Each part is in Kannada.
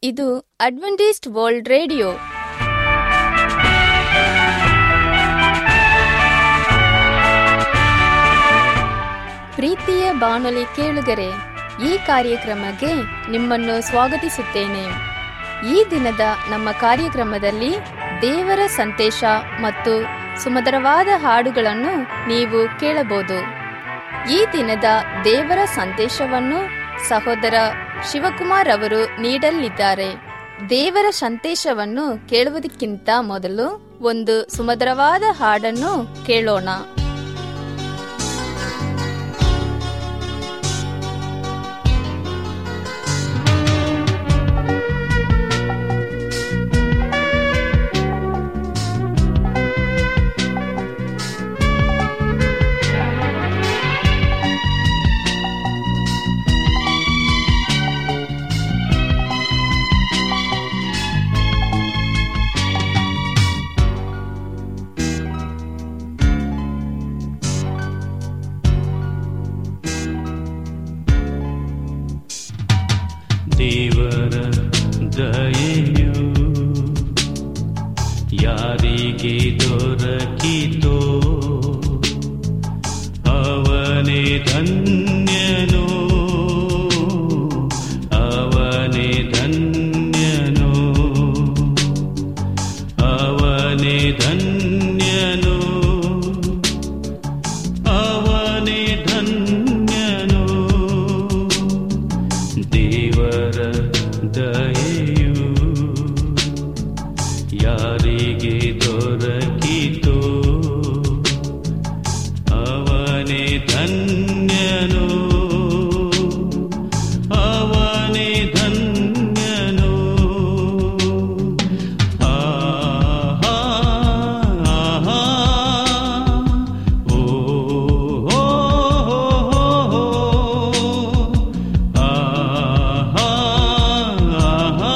ಇದು ಅಡ್ವೆಂಟಿಸ್ಟ್ ವರ್ಲ್ಡ್ ರೇಡಿಯೋ ಪ್ರೀತಿಯ ಬಾನುಲಿ ಕೇಳುಗರೆ ಈ ಕಾರ್ಯಕ್ರಮಕ್ಕೆ ನಿಮ್ಮನ್ನು ಸ್ವಾಗತಿಸುತ್ತೇನೆ ಈ ದಿನದ ನಮ್ಮ ಕಾರ್ಯಕ್ರಮದಲ್ಲಿ ದೇವರ ಸಂದೇಶ ಮತ್ತು ಸುಮಧುರವಾದ ಹಾಡುಗಳನ್ನು ನೀವು ಕೇಳಬಹುದು ಈ ದಿನದ ದೇವರ ಸಂದೇಶವನ್ನು ಸಹೋದರ ಶಿವಕುಮಾರ್ ಅವರು ನೀಡಲಿದ್ದಾರೆ ದೇವರ ಸಂದೇಶವನ್ನು ಕೇಳುವುದಕ್ಕಿಂತ ಮೊದಲು ಒಂದು ಸುಮಧುರವಾದ ಹಾಡನ್ನು ಕೇಳೋಣ ದೇವರ ದಯೆಯು ಯಾರಿಗೆ ದೊರಕಿತೋ ಅವನೇ ಧನ್ಯನು ಅವನೇ ಧನ್ಯನು ಅವನೇ ಧನ್ಯನು ಅವನೇ ಧನ್ಯನು ದೇವರ ದಯೆಯು ಯಾರಿಗೆ ದೊರಕಿತೋ ಅವನೇ ಧನ್ಯನು ಅವನೇ ಧನ್ಯನು ಆಹಾ ಆಹಾ ಓ ಹೋ ಹೋ ಆಹಾ ಆಹಾ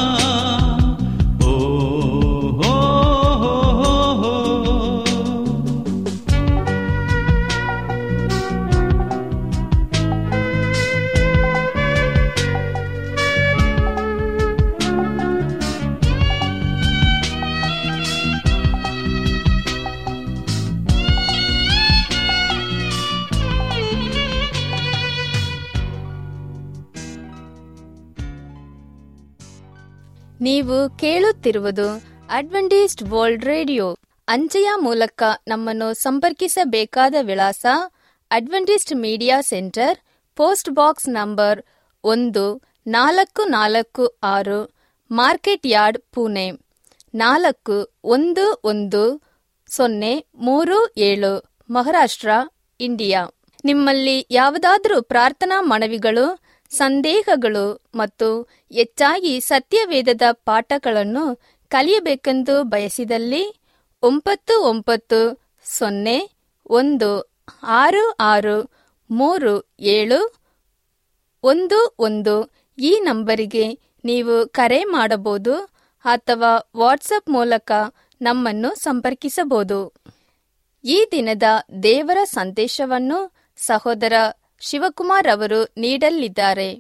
ಓ ಹೋ ಹೋ ನೀವು ಕೇಳುತ್ತಿರುವುದು ಅಡ್ವೆಂಟಿಸ್ಟ್ ವರ್ಲ್ಡ್ ರೇಡಿಯೋ ಅಂಚೆಯ ಮೂಲಕ ನಮ್ಮನ್ನು ಸಂಪರ್ಕಿಸಬೇಕಾದ ವಿಳಾಸ Adventist media centre post box number ಒಂದು ನಾಲ್ಕು ನಾಲ್ಕು ಆರು ಮಾರ್ಕೆಟ್ ಯಾರ್ಡ್ ಪುಣೆ ನಾಲ್ಕು ಒಂದು ಒಂದು ಸೊನ್ನೆ ಮೂರು ಏಳು ಮಹಾರಾಷ್ಟ್ರ ಇಂಡಿಯಾ ನಿಮ್ಮಲ್ಲಿ ಯಾವುದಾದರೂ ಪ್ರಾರ್ಥನಾ ಮನವಿಗಳು ಸಂದೇಹಗಳು ಮತ್ತು ಹೆಚ್ಚಾಗಿ ಸತ್ಯವೇದದ ಪಾಠಗಳನ್ನು ಕಲಿಯಬೇಕೆಂದು ಬಯಸಿದಲ್ಲಿ ಒಂಬತ್ತು ಒಂಬತ್ತು ಸೊನ್ನೆ ಒಂದು ಆರು ಆರು ಮೂರು ಏಳು ಒಂದು ಒಂದು ಈ ನಂಬರಿಗೆ ನೀವು ಕರೆ ಮಾಡಬಹುದು ಅಥವಾ ವಾಟ್ಸಪ್ ಮೂಲಕ ನಮ್ಮನ್ನು ಸಂಪರ್ಕಿಸಬಹುದು ಈ ದಿನದ ದೇವರ ಸಂದೇಶವನ್ನು ಸಹೋದರ ಶಿವಕುಮಾರ್ ಅವರು ನೀಡಲಿದ್ದಾರೆ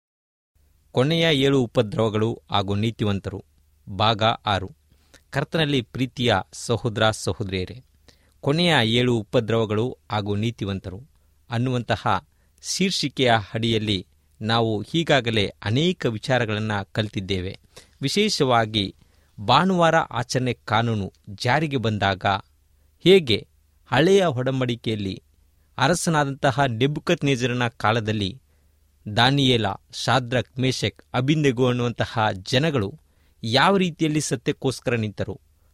ಕೊನೆಯ ಏಳು ಉಪದ್ರವಗಳು ಹಾಗೂ ನೀತಿವಂತರು ಭಾಗ ಆರು ಕರ್ತನಲ್ಲಿ ಪ್ರೀತಿಯ ಸಹೋದರ ಸಹೋದರಿಯರೇ ಕೊನೆಯ ಏಳು ಉಪದ್ರವಗಳು ಹಾಗೂ ನೀತಿವಂತರು ಅನ್ನುವಂತಹ ಶೀರ್ಷಿಕೆಯ ಅಡಿಯಲ್ಲಿ ನಾವು ಈಗಾಗಲೇ ಅನೇಕ ವಿಚಾರಗಳನ್ನು ಕಲಿತಿದ್ದೇವೆ ವಿಶೇಷವಾಗಿ ಭಾನುವಾರ ಆಚರಣೆ ಕಾನೂನು ಜಾರಿಗೆ ಬಂದಾಗ ಹೇಗೆ ಹಳೆಯ ಒಡಂಬಡಿಕೆಯಲ್ಲಿ ಅರಸನಾದಂತಹ ನೆಬುಕತ್ ನೇಜರನ ಕಾಲದಲ್ಲಿ ದಾನಿಯೇಲ ಶಾದ್ರಕ್ ಮೇಷಕ್ ಅಬಿಂದೆಗು ಅನ್ನುವಂತಹ ಜನಗಳು ಯಾವ ರೀತಿಯಲ್ಲಿ ಸತ್ಯಕ್ಕೋಸ್ಕರ ನಿಂತರು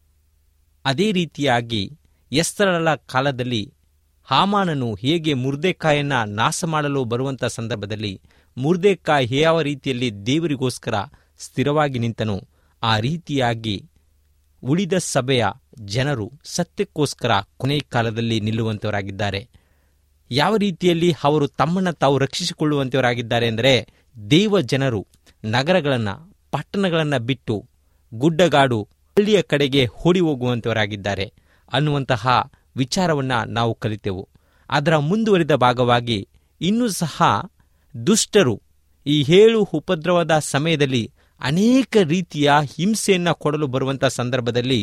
ಅದೇ ರೀತಿಯಾಗಿ ಎಸ್ತರಳ ಕಾಲದಲ್ಲಿ ಹಾಮಾನನು ಹೇಗೆ ಮುರ್ದೆಕಾಯನ್ನ ನಾಶ ಮಾಡಲು ಬರುವಂಥ ಸಂದರ್ಭದಲ್ಲಿ ಮುರ್ದೆಕಾಯ್ ಯಾವ ರೀತಿಯಲ್ಲಿ ದೇವರಿಗೋಸ್ಕರ ಸ್ಥಿರವಾಗಿ ನಿಂತನು ಆ ರೀತಿಯಾಗಿ ಉಳಿದ ಸಭೆಯ ಜನರು ಸತ್ಯಕ್ಕೋಸ್ಕರ ಕೊನೆ ಕಾಲದಲ್ಲಿ ನಿಲ್ಲುವಂತವರಾಗಿದ್ದಾರೆ ಯಾವ ರೀತಿಯಲ್ಲಿ ಅವರು ತಮ್ಮನ್ನು ತಾವು ರಕ್ಷಿಸಿಕೊಳ್ಳುವಂತವರಾಗಿದ್ದಾರೆ ಅಂದರೆ ದೇವ ಜನರು ನಗರಗಳನ್ನು ಪಟ್ಟಣಗಳನ್ನು ಬಿಟ್ಟು ಗುಡ್ಡಗಾಡು ಹಳ್ಳಿಯ ಕಡೆಗೆ ಓಡಿ ಹೋಗುವಂತವರಾಗಿದ್ದಾರೆ ಅನ್ನುವಂತಹ ವಿಚಾರವನ್ನು ನಾವು ಕಲಿತೆವು ಅದರ ಮುಂದುವರಿದ ಭಾಗವಾಗಿ ಇನ್ನೂ ಸಹ ದುಷ್ಟರು ಈ ಏಳು ಉಪದ್ರವದ ಸಮಯದಲ್ಲಿ ಅನೇಕ ರೀತಿಯ ಹಿಂಸೆಯನ್ನು ಕೊಡಲು ಬರುವಂಥ ಸಂದರ್ಭದಲ್ಲಿ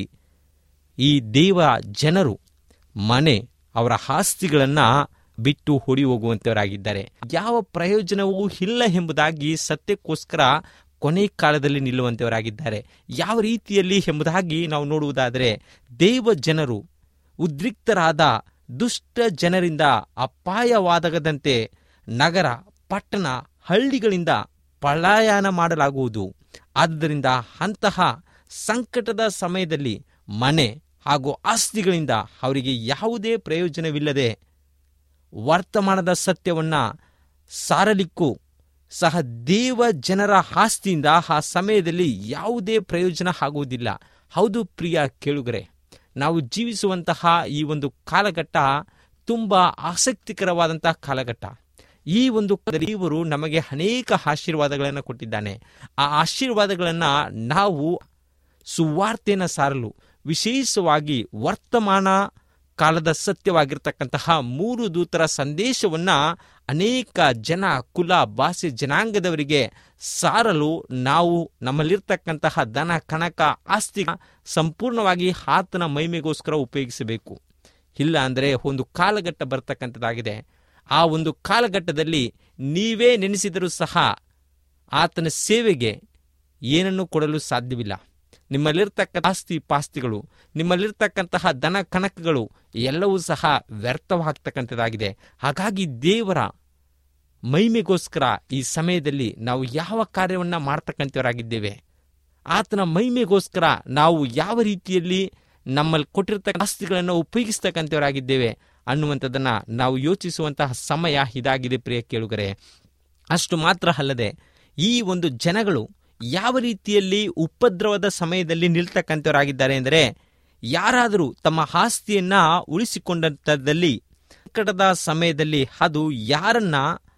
ಈ ದೇವ ಜನರು ಮನೆ ಅವರ ಆಸ್ತಿಗಳನ್ನು ಬಿಟ್ಟು ಹೊಡಿ ಹೋಗುವಂತವರಾಗಿದ್ದಾರೆ ಯಾವ ಪ್ರಯೋಜನವೂ ಇಲ್ಲ ಎಂಬುದಾಗಿ ಸತ್ಯಕ್ಕೋಸ್ಕರ ಕೊನೆ ಕಾಲದಲ್ಲಿ ನಿಲ್ಲುವಂತವರಾಗಿದ್ದಾರೆ ಯಾವ ರೀತಿಯಲ್ಲಿ ಎಂಬುದಾಗಿ ನಾವು ನೋಡುವುದಾದರೆ ದೇವ ಜನರು ಉದ್ರಿಕ್ತರಾದ ದುಷ್ಟ ಜನರಿಂದ ಅಪಾಯವಾದಗದಂತೆ ನಗರ ಪಟ್ಟಣ ಹಳ್ಳಿಗಳಿಂದ ಪಲಾಯನ ಮಾಡಲಾಗುವುದು ಆದ್ದರಿಂದ ಅಂತಹ ಸಂಕಟದ ಸಮಯದಲ್ಲಿ ಮನೆ ಹಾಗೂ ಆಸ್ತಿಗಳಿಂದ ಅವರಿಗೆ ಯಾವುದೇ ಪ್ರಯೋಜನವಿಲ್ಲದೆ ವರ್ತಮಾನದ ಸತ್ಯವನ್ನ ಸಾರಲಿಕ್ಕೂ ಸಹ ದೇವ ಜನರ ಆಸ್ತಿಯಿಂದ ಆ ಸಮಯದಲ್ಲಿ ಯಾವುದೇ ಪ್ರಯೋಜನ ಆಗುವುದಿಲ್ಲ ಹೌದು ಪ್ರಿಯ ಕೇಳುಗರೆ ನಾವು ಜೀವಿಸುವಂತಹ ಈ ಒಂದು ಕಾಲಘಟ್ಟ ತುಂಬ ಆಸಕ್ತಿಕರವಾದಂತಹ ಕಾಲಘಟ್ಟ ಈ ಒಂದು ದೇವರು ನಮಗೆ ಅನೇಕ ಆಶೀರ್ವಾದಗಳನ್ನು ಕೊಟ್ಟಿದ್ದಾನೆ ಆ ಆಶೀರ್ವಾದಗಳನ್ನು ನಾವು ಸುವಾರ್ತೆಯನ್ನು ಸಾರಲು ವಿಶೇಷವಾಗಿ ವರ್ತಮಾನ ಕಾಲದ ಸತ್ಯವಾಗಿರ್ತಕ್ಕಂತಹ ಮೂರು ದೂತರ ಸಂದೇಶವನ್ನ ಅನೇಕ ಜನ ಕುಲ ಭಾಷೆ ಜನಾಂಗದವರಿಗೆ ಸಾರಲು ನಾವು ನಮ್ಮಲ್ಲಿರ್ತಕ್ಕಂತಹ ದನ ಕಣಕ ಆಸ್ತಿ ಸಂಪೂರ್ಣವಾಗಿ ಆತನ ಮಹಿಮೆಗೋಸ್ಕರ ಉಪಯೋಗಿಸಬೇಕು ಇಲ್ಲ ಅಂದರೆ ಒಂದು ಕಾಲಘಟ್ಟ ಬರ್ತಕ್ಕಂಥದ್ದಾಗಿದೆ ಆ ಒಂದು ಕಾಲಘಟ್ಟದಲ್ಲಿ ನೀವೇ ನೆನೆಸಿದರೂ ಸಹ ಆತನ ಸೇವೆಗೆ ಏನನ್ನು ಕೊಡಲು ಸಾಧ್ಯವಿಲ್ಲ ನಿಮ್ಮಲ್ಲಿರ್ತಕ್ಕ ಆಸ್ತಿ ಪಾಸ್ತಿಗಳು ನಿಮ್ಮಲ್ಲಿರ್ತಕ್ಕಂತಹ ದನ ಕಣಕಗಳು ಎಲ್ಲವೂ ಸಹ ವ್ಯರ್ಥವಾಗ್ತಕ್ಕಂಥದ್ದಾಗಿದೆ ಹಾಗಾಗಿ ದೇವರ ಮಹಿಮೆಗೋಸ್ಕರ ಈ ಸಮಯದಲ್ಲಿ ನಾವು ಯಾವ ಕಾರ್ಯವನ್ನು ಮಾಡ್ತಕ್ಕಂಥವರಾಗಿದ್ದೇವೆ ಆತನ ಮಹಿಮೆಗೋಸ್ಕರ ನಾವು ಯಾವ ರೀತಿಯಲ್ಲಿ ನಮ್ಮಲ್ಲಿ ಕೊಟ್ಟಿರ್ತಕ್ಕ ಆಸ್ತಿಗಳನ್ನು ಉಪಯೋಗಿಸ್ತಕ್ಕಂಥವರಾಗಿದ್ದೇವೆ ಅನ್ನುವಂಥದ್ದನ್ನು ನಾವು ಯೋಚಿಸುವಂತಹ ಸಮಯ ಇದಾಗಿದೆ ಪ್ರಿಯ ಕೇಳುಗರೆ ಅಷ್ಟು ಮಾತ್ರ ಅಲ್ಲದೆ ಈ ಒಂದು ಜನಗಳು ಯಾವ ರೀತಿಯಲ್ಲಿ ಉಪದ್ರವದ ಸಮಯದಲ್ಲಿ ನಿಲ್ತಕ್ಕಂಥವರಾಗಿದ್ದಾರೆ ಎಂದರೆ ಯಾರಾದರೂ ತಮ್ಮ ಆಸ್ತಿಯನ್ನ ಉಳಿಸಿಕೊಂಡಂಥದ್ದಲ್ಲಿ ಸಂಕಟದ ಸಮಯದಲ್ಲಿ ಅದು ಯಾರನ್ನ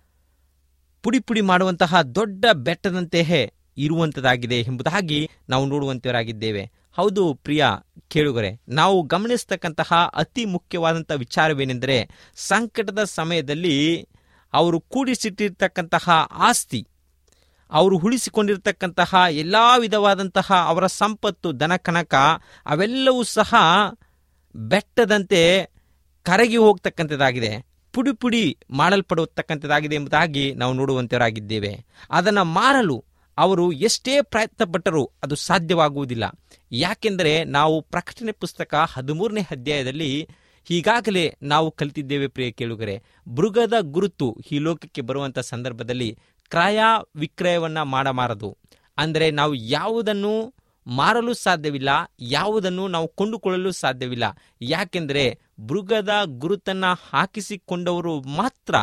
ಪುಡಿ ಪುಡಿ ಮಾಡುವಂತಹ ದೊಡ್ಡ ಬೆಟ್ಟದಂತೆಯೇ ಇರುವಂಥದ್ದಾಗಿದೆ ಎಂಬುದಾಗಿ ನಾವು ನೋಡುವಂತವರಾಗಿದ್ದೇವೆ ಹೌದು ಪ್ರಿಯ ಕೇಳುಗರೆ ನಾವು ಗಮನಿಸ್ತಕ್ಕಂತಹ ಅತಿ ಮುಖ್ಯವಾದಂಥ ವಿಚಾರವೇನೆಂದರೆ ಸಂಕಟದ ಸಮಯದಲ್ಲಿ ಅವರು ಕೂಡಿಸಿಟ್ಟಿರ್ತಕ್ಕಂತಹ ಆಸ್ತಿ ಅವರು ಉಳಿಸಿಕೊಂಡಿರ್ತಕ್ಕಂತಹ ಎಲ್ಲ ವಿಧವಾದಂತಹ ಅವರ ಸಂಪತ್ತು ದನ ಕನಕ ಅವೆಲ್ಲವೂ ಸಹ ಬೆಟ್ಟದಂತೆ ಕರಗಿ ಹೋಗ್ತಕ್ಕಂಥದ್ದಾಗಿದೆ ಪುಡಿ ಪುಡಿ ಮಾಡಲ್ಪಡತಕ್ಕಂಥದ್ದಾಗಿದೆ ಎಂಬುದಾಗಿ ನಾವು ನೋಡುವಂತವರಾಗಿದ್ದೇವೆ ಅದನ್ನು ಮಾರಲು ಅವರು ಎಷ್ಟೇ ಪ್ರಯತ್ನ ಪಟ್ಟರೂ ಅದು ಸಾಧ್ಯವಾಗುವುದಿಲ್ಲ ಯಾಕೆಂದರೆ ನಾವು ಪ್ರಕಟಣೆ ಪುಸ್ತಕ ಹದಿಮೂರನೇ ಅಧ್ಯಾಯದಲ್ಲಿ ಈಗಾಗಲೇ ನಾವು ಕಲಿತಿದ್ದೇವೆ ಪ್ರಿಯ ಕೇಳುಗರೆ ಮೃಗದ ಗುರುತು ಈ ಲೋಕಕ್ಕೆ ಬರುವಂಥ ಸಂದರ್ಭದಲ್ಲಿ ಕ್ರಯ ವಿಕ್ರಯವನ್ನ ಮಾಡಬಾರದು ಅಂದರೆ ನಾವು ಯಾವುದನ್ನು ಮಾರಲು ಸಾಧ್ಯವಿಲ್ಲ ಯಾವುದನ್ನು ನಾವು ಕೊಂಡುಕೊಳ್ಳಲು ಸಾಧ್ಯವಿಲ್ಲ ಯಾಕೆಂದರೆ ಮೃಗದ ಗುರುತನ್ನ ಹಾಕಿಸಿಕೊಂಡವರು ಮಾತ್ರ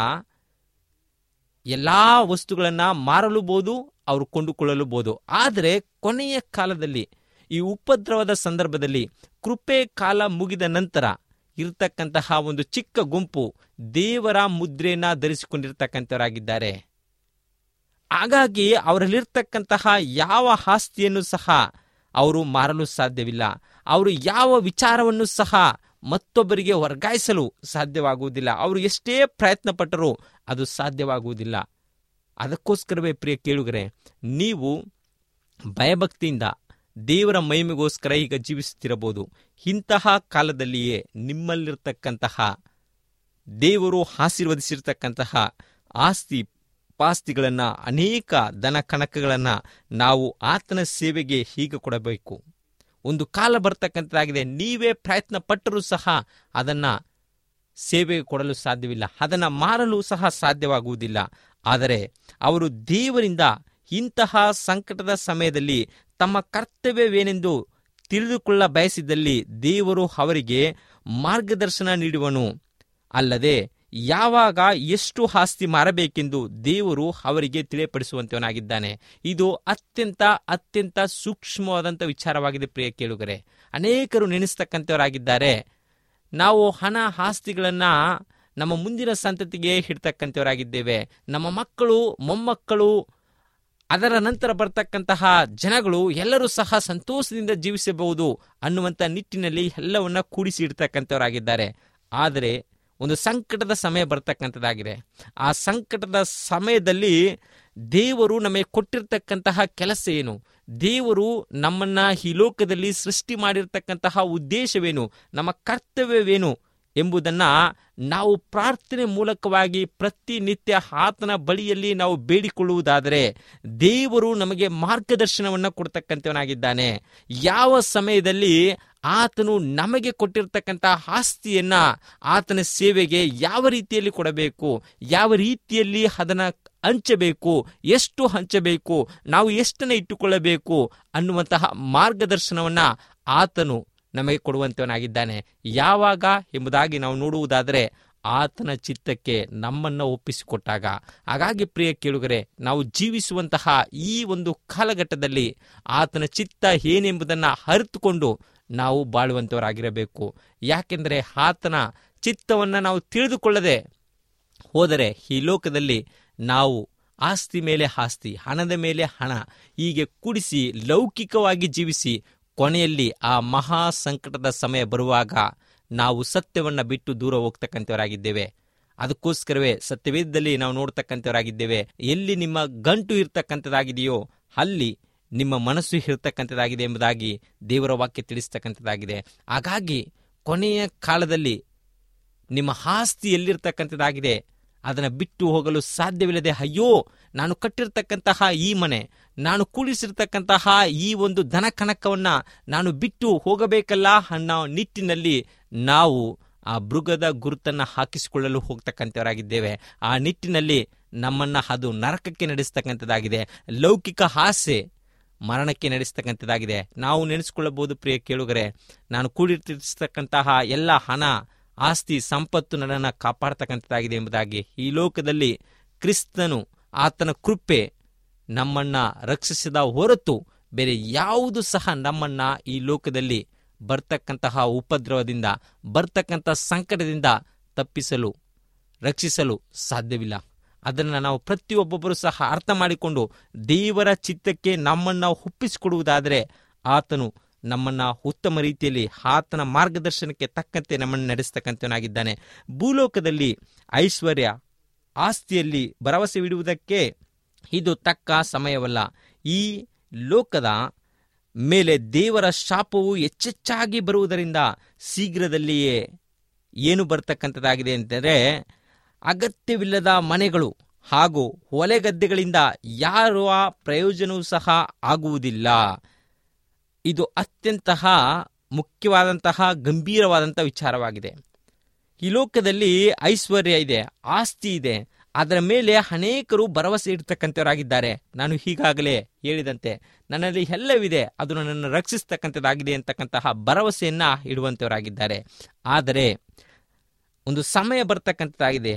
ಎಲ್ಲಾ ವಸ್ತುಗಳನ್ನ ಮಾರಲೂಬಹುದು ಅವರು ಕೊಂಡುಕೊಳ್ಳಲೂಬಹುದು ಆದರೆ ಕೊನೆಯ ಕಾಲದಲ್ಲಿ ಈ ಉಪದ್ರವದ ಸಂದರ್ಭದಲ್ಲಿ ಕೃಪೆ ಕಾಲ ಮುಗಿದ ನಂತರ ಇರತಕ್ಕಂತಹ ಒಂದು ಚಿಕ್ಕ ಗುಂಪು ದೇವರ ಮುದ್ರೆಯನ್ನ ಧರಿಸಿಕೊಂಡಿರ್ತಕ್ಕಂಥವರಾಗಿದ್ದಾರೆ ಹಾಗಾಗಿ ಅವರಲ್ಲಿರ್ತಕ್ಕಂತಹ ಯಾವ ಆಸ್ತಿಯನ್ನು ಸಹ ಅವರು ಮಾರಲು ಸಾಧ್ಯವಿಲ್ಲ ಅವರು ಯಾವ ವಿಚಾರವನ್ನು ಸಹ ಮತ್ತೊಬ್ಬರಿಗೆ ವರ್ಗಾಯಿಸಲು ಸಾಧ್ಯವಾಗುವುದಿಲ್ಲ ಅವರು ಎಷ್ಟೇ ಪ್ರಯತ್ನ ಪಟ್ಟರೂ ಅದು ಸಾಧ್ಯವಾಗುವುದಿಲ್ಲ ಅದಕ್ಕೋಸ್ಕರವೇ ಪ್ರಿಯ ಕೇಳುಗರೆ ನೀವು ಭಯಭಕ್ತಿಯಿಂದ ದೇವರ ಮಹಿಮೆಗೋಸ್ಕರ ಈಗ ಜೀವಿಸುತ್ತಿರಬಹುದು ಇಂತಹ ಕಾಲದಲ್ಲಿಯೇ ನಿಮ್ಮಲ್ಲಿರ್ತಕ್ಕಂತಹ ದೇವರು ಆಶೀರ್ವದಿಸಿರ್ತಕ್ಕಂತಹ ಆಸ್ತಿ ಪಾಸ್ತಿಗಳನ್ನು ಅನೇಕ ದನ ಕಣಕಗಳನ್ನು ನಾವು ಆತನ ಸೇವೆಗೆ ಹೀಗೆ ಕೊಡಬೇಕು ಒಂದು ಕಾಲ ಬರ್ತಕ್ಕಂಥದ್ದಾಗಿದೆ ನೀವೇ ಪ್ರಯತ್ನ ಪಟ್ಟರೂ ಸಹ ಅದನ್ನು ಸೇವೆಗೆ ಕೊಡಲು ಸಾಧ್ಯವಿಲ್ಲ ಅದನ್ನು ಮಾರಲು ಸಹ ಸಾಧ್ಯವಾಗುವುದಿಲ್ಲ ಆದರೆ ಅವರು ದೇವರಿಂದ ಇಂತಹ ಸಂಕಟದ ಸಮಯದಲ್ಲಿ ತಮ್ಮ ಕರ್ತವ್ಯವೇನೆಂದು ತಿಳಿದುಕೊಳ್ಳ ಬಯಸಿದಲ್ಲಿ ದೇವರು ಅವರಿಗೆ ಮಾರ್ಗದರ್ಶನ ನೀಡುವನು ಅಲ್ಲದೆ ಯಾವಾಗ ಎಷ್ಟು ಆಸ್ತಿ ಮಾರಬೇಕೆಂದು ದೇವರು ಅವರಿಗೆ ತಿಳಿಯಪಡಿಸುವಂತವನಾಗಿದ್ದಾನೆ ಇದು ಅತ್ಯಂತ ಅತ್ಯಂತ ಸೂಕ್ಷ್ಮವಾದಂಥ ವಿಚಾರವಾಗಿದೆ ಪ್ರಿಯ ಕೇಳುಗರೆ ಅನೇಕರು ನೆನೆಸ್ತಕ್ಕಂಥವರಾಗಿದ್ದಾರೆ ನಾವು ಹಣ ಆಸ್ತಿಗಳನ್ನು ನಮ್ಮ ಮುಂದಿನ ಸಂತತಿಗೆ ಇಡ್ತಕ್ಕಂಥವರಾಗಿದ್ದೇವೆ ನಮ್ಮ ಮಕ್ಕಳು ಮೊಮ್ಮಕ್ಕಳು ಅದರ ನಂತರ ಬರ್ತಕ್ಕಂತಹ ಜನಗಳು ಎಲ್ಲರೂ ಸಹ ಸಂತೋಷದಿಂದ ಜೀವಿಸಬಹುದು ಅನ್ನುವಂಥ ನಿಟ್ಟಿನಲ್ಲಿ ಎಲ್ಲವನ್ನ ಕೂಡಿಸಿ ಇಡ್ತಕ್ಕಂಥವರಾಗಿದ್ದಾರೆ ಆದರೆ ಒಂದು ಸಂಕಟದ ಸಮಯ ಬರ್ತಕ್ಕಂಥದ್ದಾಗಿದೆ ಆ ಸಂಕಟದ ಸಮಯದಲ್ಲಿ ದೇವರು ನಮಗೆ ಕೊಟ್ಟಿರ್ತಕ್ಕಂತಹ ಕೆಲಸ ಏನು ದೇವರು ನಮ್ಮನ್ನ ಈ ಲೋಕದಲ್ಲಿ ಸೃಷ್ಟಿ ಮಾಡಿರ್ತಕ್ಕಂತಹ ಉದ್ದೇಶವೇನು ನಮ್ಮ ಕರ್ತವ್ಯವೇನು ಎಂಬುದನ್ನ ನಾವು ಪ್ರಾರ್ಥನೆ ಮೂಲಕವಾಗಿ ಪ್ರತಿನಿತ್ಯ ಆತನ ಬಳಿಯಲ್ಲಿ ನಾವು ಬೇಡಿಕೊಳ್ಳುವುದಾದರೆ ದೇವರು ನಮಗೆ ಮಾರ್ಗದರ್ಶನವನ್ನು ಕೊಡ್ತಕ್ಕಂಥವನಾಗಿದ್ದಾನೆ ಯಾವ ಸಮಯದಲ್ಲಿ ಆತನು ನಮಗೆ ಕೊಟ್ಟಿರ್ತಕ್ಕಂಥ ಆಸ್ತಿಯನ್ನ ಆತನ ಸೇವೆಗೆ ಯಾವ ರೀತಿಯಲ್ಲಿ ಕೊಡಬೇಕು ಯಾವ ರೀತಿಯಲ್ಲಿ ಅದನ್ನ ಹಂಚಬೇಕು ಎಷ್ಟು ಹಂಚಬೇಕು ನಾವು ಎಷ್ಟನ್ನ ಇಟ್ಟುಕೊಳ್ಳಬೇಕು ಅನ್ನುವಂತಹ ಮಾರ್ಗದರ್ಶನವನ್ನ ಆತನು ನಮಗೆ ಕೊಡುವಂತವನಾಗಿದ್ದಾನೆ ಯಾವಾಗ ಎಂಬುದಾಗಿ ನಾವು ನೋಡುವುದಾದರೆ ಆತನ ಚಿತ್ತಕ್ಕೆ ನಮ್ಮನ್ನು ಒಪ್ಪಿಸಿಕೊಟ್ಟಾಗ ಹಾಗಾಗಿ ಪ್ರಿಯ ಕೇಳುಗರೆ ನಾವು ಜೀವಿಸುವಂತಹ ಈ ಒಂದು ಕಾಲಘಟ್ಟದಲ್ಲಿ ಆತನ ಚಿತ್ತ ಏನೆಂಬುದನ್ನು ಅರಿತುಕೊಂಡು ನಾವು ಬಾಳುವಂತವರಾಗಿರಬೇಕು ಯಾಕೆಂದರೆ ಆತನ ಚಿತ್ತವನ್ನು ನಾವು ತಿಳಿದುಕೊಳ್ಳದೆ ಹೋದರೆ ಈ ಲೋಕದಲ್ಲಿ ನಾವು ಆಸ್ತಿ ಮೇಲೆ ಆಸ್ತಿ ಹಣದ ಮೇಲೆ ಹಣ ಹೀಗೆ ಕೂಡಿಸಿ ಲೌಕಿಕವಾಗಿ ಜೀವಿಸಿ ಕೊನೆಯಲ್ಲಿ ಆ ಮಹಾ ಸಂಕಟದ ಸಮಯ ಬರುವಾಗ ನಾವು ಸತ್ಯವನ್ನು ಬಿಟ್ಟು ದೂರ ಹೋಗ್ತಕ್ಕಂಥವರಾಗಿದ್ದೇವೆ ಅದಕ್ಕೋಸ್ಕರವೇ ಸತ್ಯವೇದದಲ್ಲಿ ನಾವು ನೋಡ್ತಕ್ಕಂಥವರಾಗಿದ್ದೇವೆ ಎಲ್ಲಿ ನಿಮ್ಮ ಗಂಟು ಇರ್ತಕ್ಕಂಥದ್ದಾಗಿದೆಯೋ ಅಲ್ಲಿ ನಿಮ್ಮ ಮನಸ್ಸು ಇರ್ತಕ್ಕಂಥದ್ದಾಗಿದೆ ಎಂಬುದಾಗಿ ದೇವರ ವಾಕ್ಯ ತಿಳಿಸ್ತಕ್ಕಂಥದ್ದಾಗಿದೆ ಹಾಗಾಗಿ ಕೊನೆಯ ಕಾಲದಲ್ಲಿ ನಿಮ್ಮ ಆಸ್ತಿ ಎಲ್ಲಿರ್ತಕ್ಕಂಥದ್ದಾಗಿದೆ ಅದನ್ನು ಬಿಟ್ಟು ಹೋಗಲು ಸಾಧ್ಯವಿಲ್ಲದೆ ಅಯ್ಯೋ ನಾನು ಕಟ್ಟಿರ್ತಕ್ಕಂತಹ ಈ ಮನೆ ನಾನು ಕೂಡಿಸಿರ್ತಕ್ಕಂತಹ ಈ ಒಂದು ದನ ಕನಕವನ್ನ ನಾನು ಬಿಟ್ಟು ಹೋಗಬೇಕಲ್ಲ ಅನ್ನೋ ನಿಟ್ಟಿನಲ್ಲಿ ನಾವು ಆ ಮೃಗದ ಗುರುತನ್ನು ಹಾಕಿಸಿಕೊಳ್ಳಲು ಹೋಗ್ತಕ್ಕಂಥವರಾಗಿದ್ದೇವೆ ಆ ನಿಟ್ಟಿನಲ್ಲಿ ನಮ್ಮನ್ನ ಅದು ನರಕಕ್ಕೆ ನಡೆಸ್ತಕ್ಕಂಥದ್ದಾಗಿದೆ ಲೌಕಿಕ ಆಸೆ ಮರಣಕ್ಕೆ ನಡೆಸ್ತಕ್ಕಂಥದ್ದಾಗಿದೆ ನಾವು ನೆನೆಸ್ಕೊಳ್ಳಬಹುದು ಪ್ರಿಯ ಕೇಳುಗರೆ ನಾನು ಕೂಡಿರ್ತಿರ್ತಕ್ಕಂತಹ ಎಲ್ಲ ಹಣ ಆಸ್ತಿ ಸಂಪತ್ತು ನನ್ನನ್ನು ಕಾಪಾಡ್ತಕ್ಕಂಥದ್ದಾಗಿದೆ ಎಂಬುದಾಗಿ ಈ ಲೋಕದಲ್ಲಿ ಕ್ರಿಸ್ತನು ಆತನ ಕೃಪೆ ನಮ್ಮನ್ನ ರಕ್ಷಿಸಿದ ಹೊರತು ಬೇರೆ ಯಾವುದು ಸಹ ನಮ್ಮನ್ನ ಈ ಲೋಕದಲ್ಲಿ ಬರ್ತಕ್ಕಂತಹ ಉಪದ್ರವದಿಂದ ಬರ್ತಕ್ಕಂಥ ಸಂಕಟದಿಂದ ತಪ್ಪಿಸಲು ರಕ್ಷಿಸಲು ಸಾಧ್ಯವಿಲ್ಲ ಅದನ್ನು ನಾವು ಪ್ರತಿಯೊಬ್ಬೊಬ್ಬರು ಸಹ ಅರ್ಥ ಮಾಡಿಕೊಂಡು ದೇವರ ಚಿತ್ತಕ್ಕೆ ನಮ್ಮನ್ನು ಒಪ್ಪಿಸಿಕೊಡುವುದಾದರೆ ಆತನು ನಮ್ಮನ್ನ ಉತ್ತಮ ರೀತಿಯಲ್ಲಿ ಆತನ ಮಾರ್ಗದರ್ಶನಕ್ಕೆ ತಕ್ಕಂತೆ ನಮ್ಮನ್ನು ನಡೆಸ್ತಕ್ಕಂಥವನಾಗಿದ್ದಾನೆ ಭೂಲೋಕದಲ್ಲಿ ಐಶ್ವರ್ಯ ಆಸ್ತಿಯಲ್ಲಿ ಭರವಸೆವಿಡುವುದಕ್ಕೆ ಇದು ತಕ್ಕ ಸಮಯವಲ್ಲ ಈ ಲೋಕದ ಮೇಲೆ ದೇವರ ಶಾಪವು ಹೆಚ್ಚೆಚ್ಚಾಗಿ ಬರುವುದರಿಂದ ಶೀಘ್ರದಲ್ಲಿಯೇ ಏನು ಬರ್ತಕ್ಕಂಥದ್ದಾಗಿದೆ ಅಂತಂದರೆ ಅಗತ್ಯವಿಲ್ಲದ ಮನೆಗಳು ಹಾಗೂ ಹೊಲೆಗದ್ದೆಗಳಿಂದ ಯಾರುವ ಪ್ರಯೋಜನವೂ ಸಹ ಆಗುವುದಿಲ್ಲ ಇದು ಅತ್ಯಂತಹ ಮುಖ್ಯವಾದಂತಹ ಗಂಭೀರವಾದಂಥ ವಿಚಾರವಾಗಿದೆ ಈ ಲೋಕದಲ್ಲಿ ಐಶ್ವರ್ಯ ಇದೆ ಆಸ್ತಿ ಇದೆ ಅದರ ಮೇಲೆ ಅನೇಕರು ಭರವಸೆ ಇಡ್ತಕ್ಕಂಥವರಾಗಿದ್ದಾರೆ ನಾನು ಈಗಾಗಲೇ ಹೇಳಿದಂತೆ ನನ್ನಲ್ಲಿ ಎಲ್ಲವಿದೆ ಅದು ನನ್ನನ್ನು ರಕ್ಷಿಸ್ತಕ್ಕಂಥದ್ದಾಗಿದೆ ಅಂತಕ್ಕಂತಹ ಭರವಸೆಯನ್ನ ಇಡುವಂಥವರಾಗಿದ್ದಾರೆ ಆದರೆ ಒಂದು ಸಮಯ ಬರ್ತಕ್ಕಂಥದ್ದಾಗಿದೆ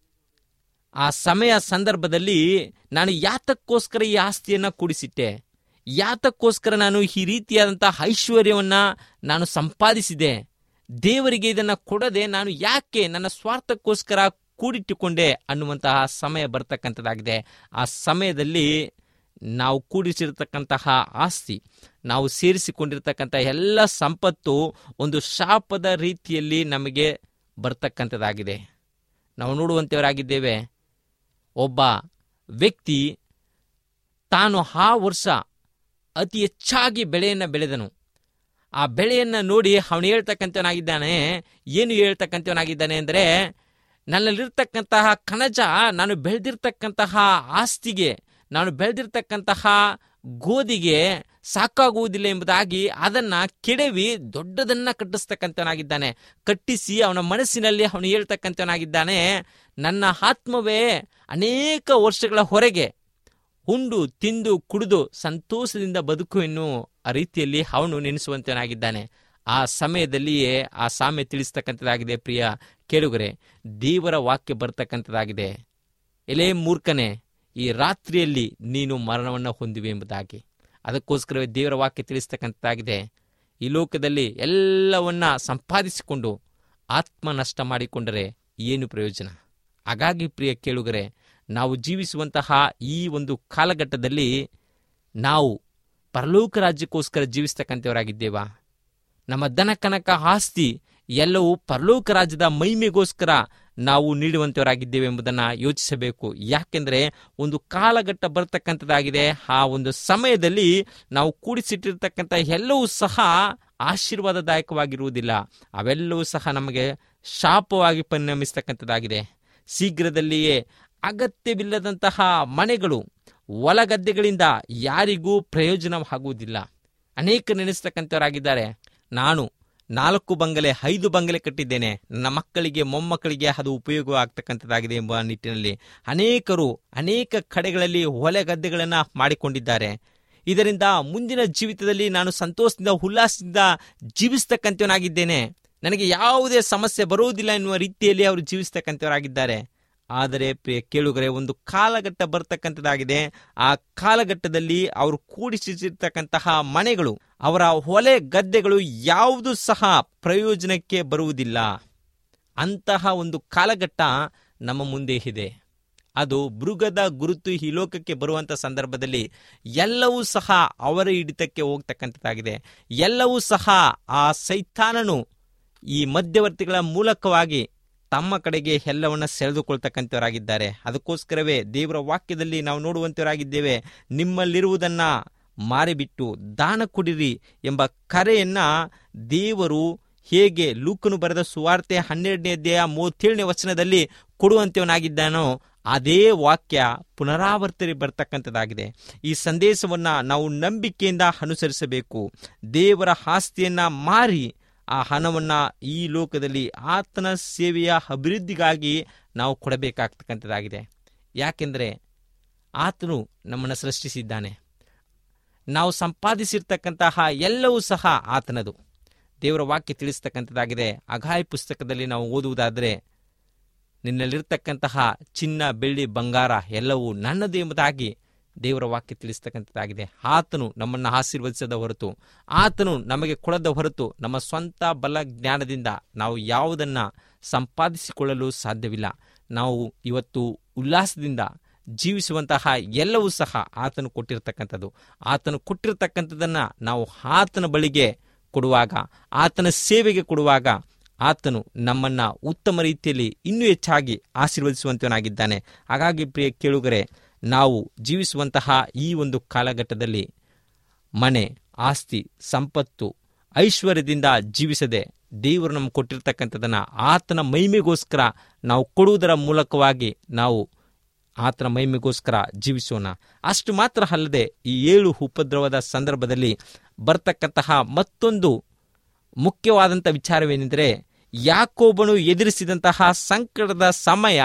ಆ ಸಮಯ ಸಂದರ್ಭದಲ್ಲಿ ನಾನು ಯಾತಕ್ಕೋಸ್ಕರ ಈ ಆಸ್ತಿಯನ್ನು ಕೂಡಿಸಿಟ್ಟೆ ಯಾತಕ್ಕೋಸ್ಕರ ನಾನು ಈ ರೀತಿಯಾದಂತಹ ಐಶ್ವರ್ಯವನ್ನ ನಾನು ಸಂಪಾದಿಸಿದೆ ದೇವರಿಗೆ ಇದನ್ನು ಕೊಡದೆ ನಾನು ಯಾಕೆ ನನ್ನ ಸ್ವಾರ್ಥಕ್ಕೋಸ್ಕರ ಕೂಡಿಟ್ಟುಕೊಂಡೆ ಅನ್ನುವಂತಹ ಸಮಯ ಬರ್ತಕ್ಕಂಥದ್ದಾಗಿದೆ ಆ ಸಮಯದಲ್ಲಿ ನಾವು ಕೂಡಿಸಿರ್ತಕ್ಕಂತಹ ಆಸ್ತಿ ನಾವು ಸೇರಿಸಿಕೊಂಡಿರ್ತಕ್ಕಂಥ ಎಲ್ಲ ಸಂಪತ್ತು ಒಂದು ಶಾಪದ ರೀತಿಯಲ್ಲಿ ನಮಗೆ ಬರ್ತಕ್ಕಂಥದ್ದಾಗಿದೆ ನಾವು ನೋಡುವಂಥವರಾಗಿದ್ದೇವೆ ಒಬ್ಬ ವ್ಯಕ್ತಿ ತಾನು ಆ ವರ್ಷ ಅತಿ ಹೆಚ್ಚಾಗಿ ಬೆಳೆಯನ್ನು ಬೆಳೆದನು ಆ ಬೆಳೆಯನ್ನು ನೋಡಿ ಅವನು ಹೇಳ್ತಕ್ಕಂಥವನಾಗಿದ್ದಾನೆ ಏನು ಹೇಳ್ತಕ್ಕಂಥವನಾಗಿದ್ದಾನೆ ಅಂದರೆ ನನ್ನಲ್ಲಿರ್ತಕ್ಕಂತಹ ಕಣಜ ನಾನು ಬೆಳೆದಿರ್ತಕ್ಕಂತಹ ಆಸ್ತಿಗೆ ನಾನು ಬೆಳೆದಿರ್ತಕ್ಕಂತಹ ಗೋಧಿಗೆ ಸಾಕಾಗುವುದಿಲ್ಲ ಎಂಬುದಾಗಿ ಅದನ್ನ ಕೆಡವಿ ದೊಡ್ಡದನ್ನ ಕಟ್ಟಿಸ್ತಕ್ಕಂಥವನಾಗಿದ್ದಾನೆ ಕಟ್ಟಿಸಿ ಅವನ ಮನಸ್ಸಿನಲ್ಲಿ ಅವನು ಹೇಳ್ತಕ್ಕಂಥವನಾಗಿದ್ದಾನೆ ನನ್ನ ಆತ್ಮವೇ ಅನೇಕ ವರ್ಷಗಳ ಹೊರಗೆ ಉಂಡು ತಿಂದು ಕುಡಿದು ಸಂತೋಷದಿಂದ ಬದುಕು ಎನ್ನುವ ರೀತಿಯಲ್ಲಿ ಅವನು ನೆನೆಸುವಂತನಾಗಿದ್ದಾನೆ ಆ ಸಮಯದಲ್ಲಿಯೇ ಆ ಸಾಮ್ಯ ತಿಳಿಸ್ತಕ್ಕಂಥದ್ದಾಗಿದೆ ಪ್ರಿಯ ಕೇಳುಗರೆ ದೇವರ ವಾಕ್ಯ ಬರ್ತಕ್ಕಂಥದ್ದಾಗಿದೆ ಎಲೆ ಮೂರ್ಖನೆ ಈ ರಾತ್ರಿಯಲ್ಲಿ ನೀನು ಮರಣವನ್ನು ಹೊಂದಿವೆ ಎಂಬುದಾಗಿ ಅದಕ್ಕೋಸ್ಕರವೇ ದೇವರ ವಾಕ್ಯ ತಿಳಿಸ್ತಕ್ಕಂಥದ್ದಾಗಿದೆ ಈ ಲೋಕದಲ್ಲಿ ಎಲ್ಲವನ್ನ ಸಂಪಾದಿಸಿಕೊಂಡು ಆತ್ಮ ನಷ್ಟ ಮಾಡಿಕೊಂಡರೆ ಏನು ಪ್ರಯೋಜನ ಹಾಗಾಗಿ ಪ್ರಿಯ ಕೇಳುಗರೆ ನಾವು ಜೀವಿಸುವಂತಹ ಈ ಒಂದು ಕಾಲಘಟ್ಟದಲ್ಲಿ ನಾವು ಪರಲೋಕ ರಾಜ್ಯಕ್ಕೋಸ್ಕರ ಜೀವಿಸ್ತಕ್ಕಂಥವರಾಗಿದ್ದೇವಾ ನಮ್ಮ ದನ ಕನಕ ಆಸ್ತಿ ಎಲ್ಲವೂ ಪರಲೋಕ ರಾಜ್ಯದ ಮಹಿಮೆಗೋಸ್ಕರ ನಾವು ನೀಡುವಂತವರಾಗಿದ್ದೇವೆ ಎಂಬುದನ್ನು ಯೋಚಿಸಬೇಕು ಯಾಕೆಂದರೆ ಒಂದು ಕಾಲಘಟ್ಟ ಬರ್ತಕ್ಕಂಥದ್ದಾಗಿದೆ ಆ ಒಂದು ಸಮಯದಲ್ಲಿ ನಾವು ಕೂಡಿಸಿಟ್ಟಿರ್ತಕ್ಕಂಥ ಎಲ್ಲವೂ ಸಹ ಆಶೀರ್ವಾದದಾಯಕವಾಗಿರುವುದಿಲ್ಲ ಅವೆಲ್ಲವೂ ಸಹ ನಮಗೆ ಶಾಪವಾಗಿ ಪರಿಣಮಿಸ್ತಕ್ಕಂಥದ್ದಾಗಿದೆ ಶೀಘ್ರದಲ್ಲಿಯೇ ಅಗತ್ಯವಿಲ್ಲದಂತಹ ಮನೆಗಳು ಹೊಲಗದ್ದೆಗಳಿಂದ ಯಾರಿಗೂ ಪ್ರಯೋಜನವಾಗುವುದಿಲ್ಲ ಅನೇಕ ನೆನೆಸ್ತಕ್ಕಂಥವರಾಗಿದ್ದಾರೆ ನಾನು ನಾಲ್ಕು ಬಂಗಲೆ ಐದು ಬಂಗಲೆ ಕಟ್ಟಿದ್ದೇನೆ ನನ್ನ ಮಕ್ಕಳಿಗೆ ಮೊಮ್ಮಕ್ಕಳಿಗೆ ಅದು ಉಪಯೋಗ ಆಗ್ತಕ್ಕಂಥದ್ದಾಗಿದೆ ಎಂಬ ನಿಟ್ಟಿನಲ್ಲಿ ಅನೇಕರು ಅನೇಕ ಕಡೆಗಳಲ್ಲಿ ಹೊಲೆ ಗದ್ದೆಗಳನ್ನು ಮಾಡಿಕೊಂಡಿದ್ದಾರೆ ಇದರಿಂದ ಮುಂದಿನ ಜೀವಿತದಲ್ಲಿ ನಾನು ಸಂತೋಷದಿಂದ ಉಲ್ಲಾಸದಿಂದ ಜೀವಿಸ್ತಕ್ಕಂಥವನಾಗಿದ್ದೇನೆ ನನಗೆ ಯಾವುದೇ ಸಮಸ್ಯೆ ಬರುವುದಿಲ್ಲ ಎನ್ನುವ ರೀತಿಯಲ್ಲಿ ಅವರು ಜೀವಿಸ್ತಕ್ಕಂಥವರಾಗಿದ್ದಾರೆ ಆದರೆ ಪ್ರಿಯ ಕೇಳುಗರೆ ಒಂದು ಕಾಲಘಟ್ಟ ಬರ್ತಕ್ಕಂಥದ್ದಾಗಿದೆ ಆ ಕಾಲಘಟ್ಟದಲ್ಲಿ ಅವರು ಕೂಡಿಸಿರ್ತಕ್ಕಂತಹ ಮನೆಗಳು ಅವರ ಹೊಲೆ ಗದ್ದೆಗಳು ಯಾವುದು ಸಹ ಪ್ರಯೋಜನಕ್ಕೆ ಬರುವುದಿಲ್ಲ ಅಂತಹ ಒಂದು ಕಾಲಘಟ್ಟ ನಮ್ಮ ಮುಂದೆ ಇದೆ ಅದು ಮೃಗದ ಗುರುತು ಈ ಲೋಕಕ್ಕೆ ಬರುವಂಥ ಸಂದರ್ಭದಲ್ಲಿ ಎಲ್ಲವೂ ಸಹ ಅವರ ಹಿಡಿತಕ್ಕೆ ಹೋಗ್ತಕ್ಕಂಥದ್ದಾಗಿದೆ ಎಲ್ಲವೂ ಸಹ ಆ ಸೈತಾನನು ಈ ಮಧ್ಯವರ್ತಿಗಳ ಮೂಲಕವಾಗಿ ತಮ್ಮ ಕಡೆಗೆ ಎಲ್ಲವನ್ನ ಸೆಳೆದುಕೊಳ್ತಕ್ಕಂಥವರಾಗಿದ್ದಾರೆ ಅದಕ್ಕೋಸ್ಕರವೇ ದೇವರ ವಾಕ್ಯದಲ್ಲಿ ನಾವು ನೋಡುವಂತವರಾಗಿದ್ದೇವೆ ನಿಮ್ಮಲ್ಲಿರುವುದನ್ನ ಮಾರಿಬಿಟ್ಟು ದಾನ ಕೊಡಿರಿ ಎಂಬ ಕರೆಯನ್ನ ದೇವರು ಹೇಗೆ ಲೂಕನು ಬರೆದ ಸುವಾರ್ತೆ ಹನ್ನೆರಡನೇ ಅಧ್ಯಾಯ ಮೂವತ್ತೇಳನೇ ವಚನದಲ್ಲಿ ಕೊಡುವಂತವನಾಗಿದ್ದಾನೋ ಅದೇ ವಾಕ್ಯ ಪುನರಾವರ್ತನೆ ಬರ್ತಕ್ಕಂಥದ್ದಾಗಿದೆ ಈ ಸಂದೇಶವನ್ನ ನಾವು ನಂಬಿಕೆಯಿಂದ ಅನುಸರಿಸಬೇಕು ದೇವರ ಆಸ್ತಿಯನ್ನ ಮಾರಿ ಆ ಹಣವನ್ನ ಈ ಲೋಕದಲ್ಲಿ ಆತನ ಸೇವೆಯ ಅಭಿವೃದ್ಧಿಗಾಗಿ ನಾವು ಕೊಡಬೇಕಾಗ್ತಕ್ಕಂಥದ್ದಾಗಿದೆ ಯಾಕೆಂದರೆ ಆತನು ನಮ್ಮನ್ನು ಸೃಷ್ಟಿಸಿದ್ದಾನೆ ನಾವು ಸಂಪಾದಿಸಿರ್ತಕ್ಕಂತಹ ಎಲ್ಲವೂ ಸಹ ಆತನದು ದೇವರ ವಾಕ್ಯ ತಿಳಿಸ್ತಕ್ಕಂಥದ್ದಾಗಿದೆ ಅಗಾಯ ಪುಸ್ತಕದಲ್ಲಿ ನಾವು ಓದುವುದಾದರೆ ನಿನ್ನಲ್ಲಿರ್ತಕ್ಕಂತಹ ಚಿನ್ನ ಬೆಳ್ಳಿ ಬಂಗಾರ ಎಲ್ಲವೂ ನನ್ನದು ಎಂಬುದಾಗಿ ದೇವರ ವಾಕ್ಯ ತಿಳಿಸ್ತಕ್ಕಂಥದ್ದಾಗಿದೆ ಆತನು ನಮ್ಮನ್ನು ಆಶೀರ್ವದಿಸದ ಹೊರತು ಆತನು ನಮಗೆ ಕೊಡದ ಹೊರತು ನಮ್ಮ ಸ್ವಂತ ಬಲ ಜ್ಞಾನದಿಂದ ನಾವು ಯಾವುದನ್ನು ಸಂಪಾದಿಸಿಕೊಳ್ಳಲು ಸಾಧ್ಯವಿಲ್ಲ ನಾವು ಇವತ್ತು ಉಲ್ಲಾಸದಿಂದ ಜೀವಿಸುವಂತಹ ಎಲ್ಲವೂ ಸಹ ಆತನು ಕೊಟ್ಟಿರ್ತಕ್ಕಂಥದ್ದು ಆತನು ಕೊಟ್ಟಿರ್ತಕ್ಕಂಥದ್ದನ್ನು ನಾವು ಆತನ ಬಳಿಗೆ ಕೊಡುವಾಗ ಆತನ ಸೇವೆಗೆ ಕೊಡುವಾಗ ಆತನು ನಮ್ಮನ್ನ ಉತ್ತಮ ರೀತಿಯಲ್ಲಿ ಇನ್ನೂ ಹೆಚ್ಚಾಗಿ ಆಶೀರ್ವದಿಸುವಂತವನಾಗಿದ್ದಾನೆ ಹಾಗಾಗಿ ಪ್ರಿಯ ಕೇಳುಗರೆ ನಾವು ಜೀವಿಸುವಂತಹ ಈ ಒಂದು ಕಾಲಘಟ್ಟದಲ್ಲಿ ಮನೆ ಆಸ್ತಿ ಸಂಪತ್ತು ಐಶ್ವರ್ಯದಿಂದ ಜೀವಿಸದೆ ದೇವರು ನಮ್ಗೆ ಕೊಟ್ಟಿರ್ತಕ್ಕಂಥದ್ದನ್ನು ಆತನ ಮಹಿಮೆಗೋಸ್ಕರ ನಾವು ಕೊಡುವುದರ ಮೂಲಕವಾಗಿ ನಾವು ಆತನ ಮಹಿಮೆಗೋಸ್ಕರ ಜೀವಿಸೋಣ ಅಷ್ಟು ಮಾತ್ರ ಅಲ್ಲದೆ ಈ ಏಳು ಉಪದ್ರವದ ಸಂದರ್ಭದಲ್ಲಿ ಬರ್ತಕ್ಕಂತಹ ಮತ್ತೊಂದು ಮುಖ್ಯವಾದಂಥ ವಿಚಾರವೇನೆಂದರೆ ಯಾಕೋಬನು ಎದುರಿಸಿದಂತಹ ಸಂಕಟದ ಸಮಯ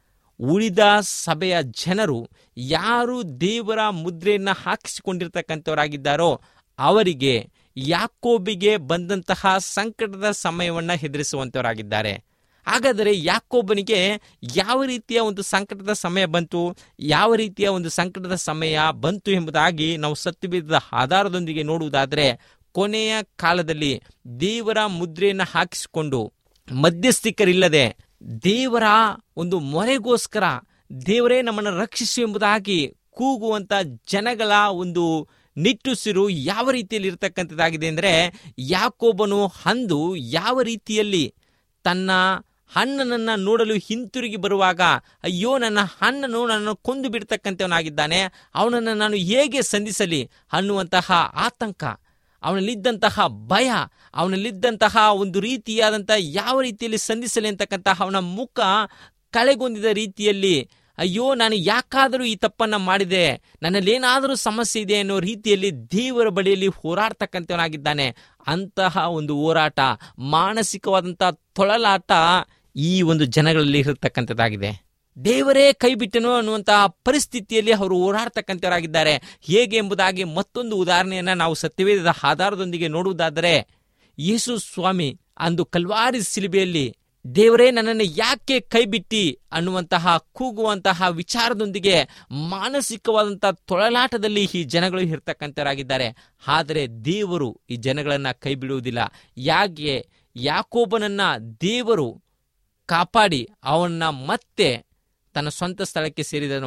ಉಳಿದ ಸಭೆಯ ಜನರು ಯಾರು ದೇವರ ಮುದ್ರೆಯನ್ನು ಹಾಕಿಸಿಕೊಂಡಿರ್ತಕ್ಕಂಥವರಾಗಿದ್ದಾರೋ ಅವರಿಗೆ ಯಾಕೋಬಿಗೆ ಬಂದಂತಹ ಸಂಕಟದ ಸಮಯವನ್ನು ಹೆದರಿಸುವಂಥವರಾಗಿದ್ದಾರೆ ಹಾಗಾದರೆ ಯಾಕೋಬನಿಗೆ ಯಾವ ರೀತಿಯ ಒಂದು ಸಂಕಟದ ಸಮಯ ಬಂತು ಯಾವ ರೀತಿಯ ಒಂದು ಸಂಕಟದ ಸಮಯ ಬಂತು ಎಂಬುದಾಗಿ ನಾವು ಸತ್ಯವೇದದ ಆಧಾರದೊಂದಿಗೆ ನೋಡುವುದಾದರೆ ಕೊನೆಯ ಕಾಲದಲ್ಲಿ ದೇವರ ಮುದ್ರೆಯನ್ನು ಹಾಕಿಸಿಕೊಂಡು ಮಧ್ಯಸ್ಥಿಕರಿಲ್ಲದೆ ದೇವರ ಒಂದು ಮೊರೆಗೋಸ್ಕರ ದೇವರೇ ನಮ್ಮನ್ನು ರಕ್ಷಿಸು ಎಂಬುದಾಗಿ ಕೂಗುವಂತ ಜನಗಳ ಒಂದು ನಿಟ್ಟುಸಿರು ಯಾವ ರೀತಿಯಲ್ಲಿ ಇರತಕ್ಕಂಥದ್ದಾಗಿದೆ ಅಂದರೆ ಯಾಕೋಬನು ಅಂದು ಯಾವ ರೀತಿಯಲ್ಲಿ ತನ್ನ ಅಣ್ಣನನ್ನ ನೋಡಲು ಹಿಂತಿರುಗಿ ಬರುವಾಗ ಅಯ್ಯೋ ನನ್ನ ಅಣ್ಣನು ನನ್ನನ್ನು ಕೊಂದು ಬಿಡ್ತಕ್ಕಂಥವನಾಗಿದ್ದಾನೆ ಅವನನ್ನು ನಾನು ಹೇಗೆ ಸಂಧಿಸಲಿ ಅನ್ನುವಂತಹ ಆತಂಕ ಅವನಲ್ಲಿದ್ದಂತಹ ಭಯ ಅವನಲ್ಲಿದ್ದಂತಹ ಒಂದು ರೀತಿಯಾದಂಥ ಯಾವ ರೀತಿಯಲ್ಲಿ ಸಂಧಿಸಲಿ ಅಂತಕ್ಕಂತಹ ಅವನ ಮುಖ ಕಳೆಗೊಂದಿದ ರೀತಿಯಲ್ಲಿ ಅಯ್ಯೋ ನಾನು ಯಾಕಾದರೂ ಈ ತಪ್ಪನ್ನ ಮಾಡಿದೆ ನನ್ನಲ್ಲೇನಾದರೂ ಸಮಸ್ಯೆ ಇದೆ ಅನ್ನೋ ರೀತಿಯಲ್ಲಿ ದೇವರ ಬಳಿಯಲ್ಲಿ ಹೋರಾಡ್ತಕ್ಕಂಥವನಾಗಿದ್ದಾನೆ ಅಂತಹ ಒಂದು ಹೋರಾಟ ಮಾನಸಿಕವಾದಂಥ ತೊಳಲಾಟ ಈ ಒಂದು ಜನಗಳಲ್ಲಿ ಇರತಕ್ಕಂಥದ್ದಾಗಿದೆ ದೇವರೇ ಕೈ ಬಿಟ್ಟನು ಅನ್ನುವಂತಹ ಪರಿಸ್ಥಿತಿಯಲ್ಲಿ ಅವರು ಓಡಾಡ್ತಕ್ಕಂಥವರಾಗಿದ್ದಾರೆ ಹೇಗೆ ಎಂಬುದಾಗಿ ಮತ್ತೊಂದು ಉದಾಹರಣೆಯನ್ನ ನಾವು ಸತ್ಯವೇದದ ಆಧಾರದೊಂದಿಗೆ ನೋಡುವುದಾದರೆ ಯೇಸು ಸ್ವಾಮಿ ಅಂದು ಕಲ್ವಾರಿ ಸಿಲುಬೆಯಲ್ಲಿ ದೇವರೇ ನನ್ನನ್ನು ಯಾಕೆ ಕೈ ಬಿಟ್ಟಿ ಅನ್ನುವಂತಹ ಕೂಗುವಂತಹ ವಿಚಾರದೊಂದಿಗೆ ಮಾನಸಿಕವಾದಂತಹ ತೊಳಲಾಟದಲ್ಲಿ ಈ ಜನಗಳು ಇರ್ತಕ್ಕಂಥವರಾಗಿದ್ದಾರೆ ಆದರೆ ದೇವರು ಈ ಜನಗಳನ್ನ ಕೈ ಬಿಡುವುದಿಲ್ಲ ಯಾಕೆ ಯಾಕೋಬನನ್ನ ದೇವರು ಕಾಪಾಡಿ ಅವನ್ನ ಮತ್ತೆ ತನ್ನ ಸ್ವಂತ ಸ್ಥಳಕ್ಕೆ ಸೇರಿದನು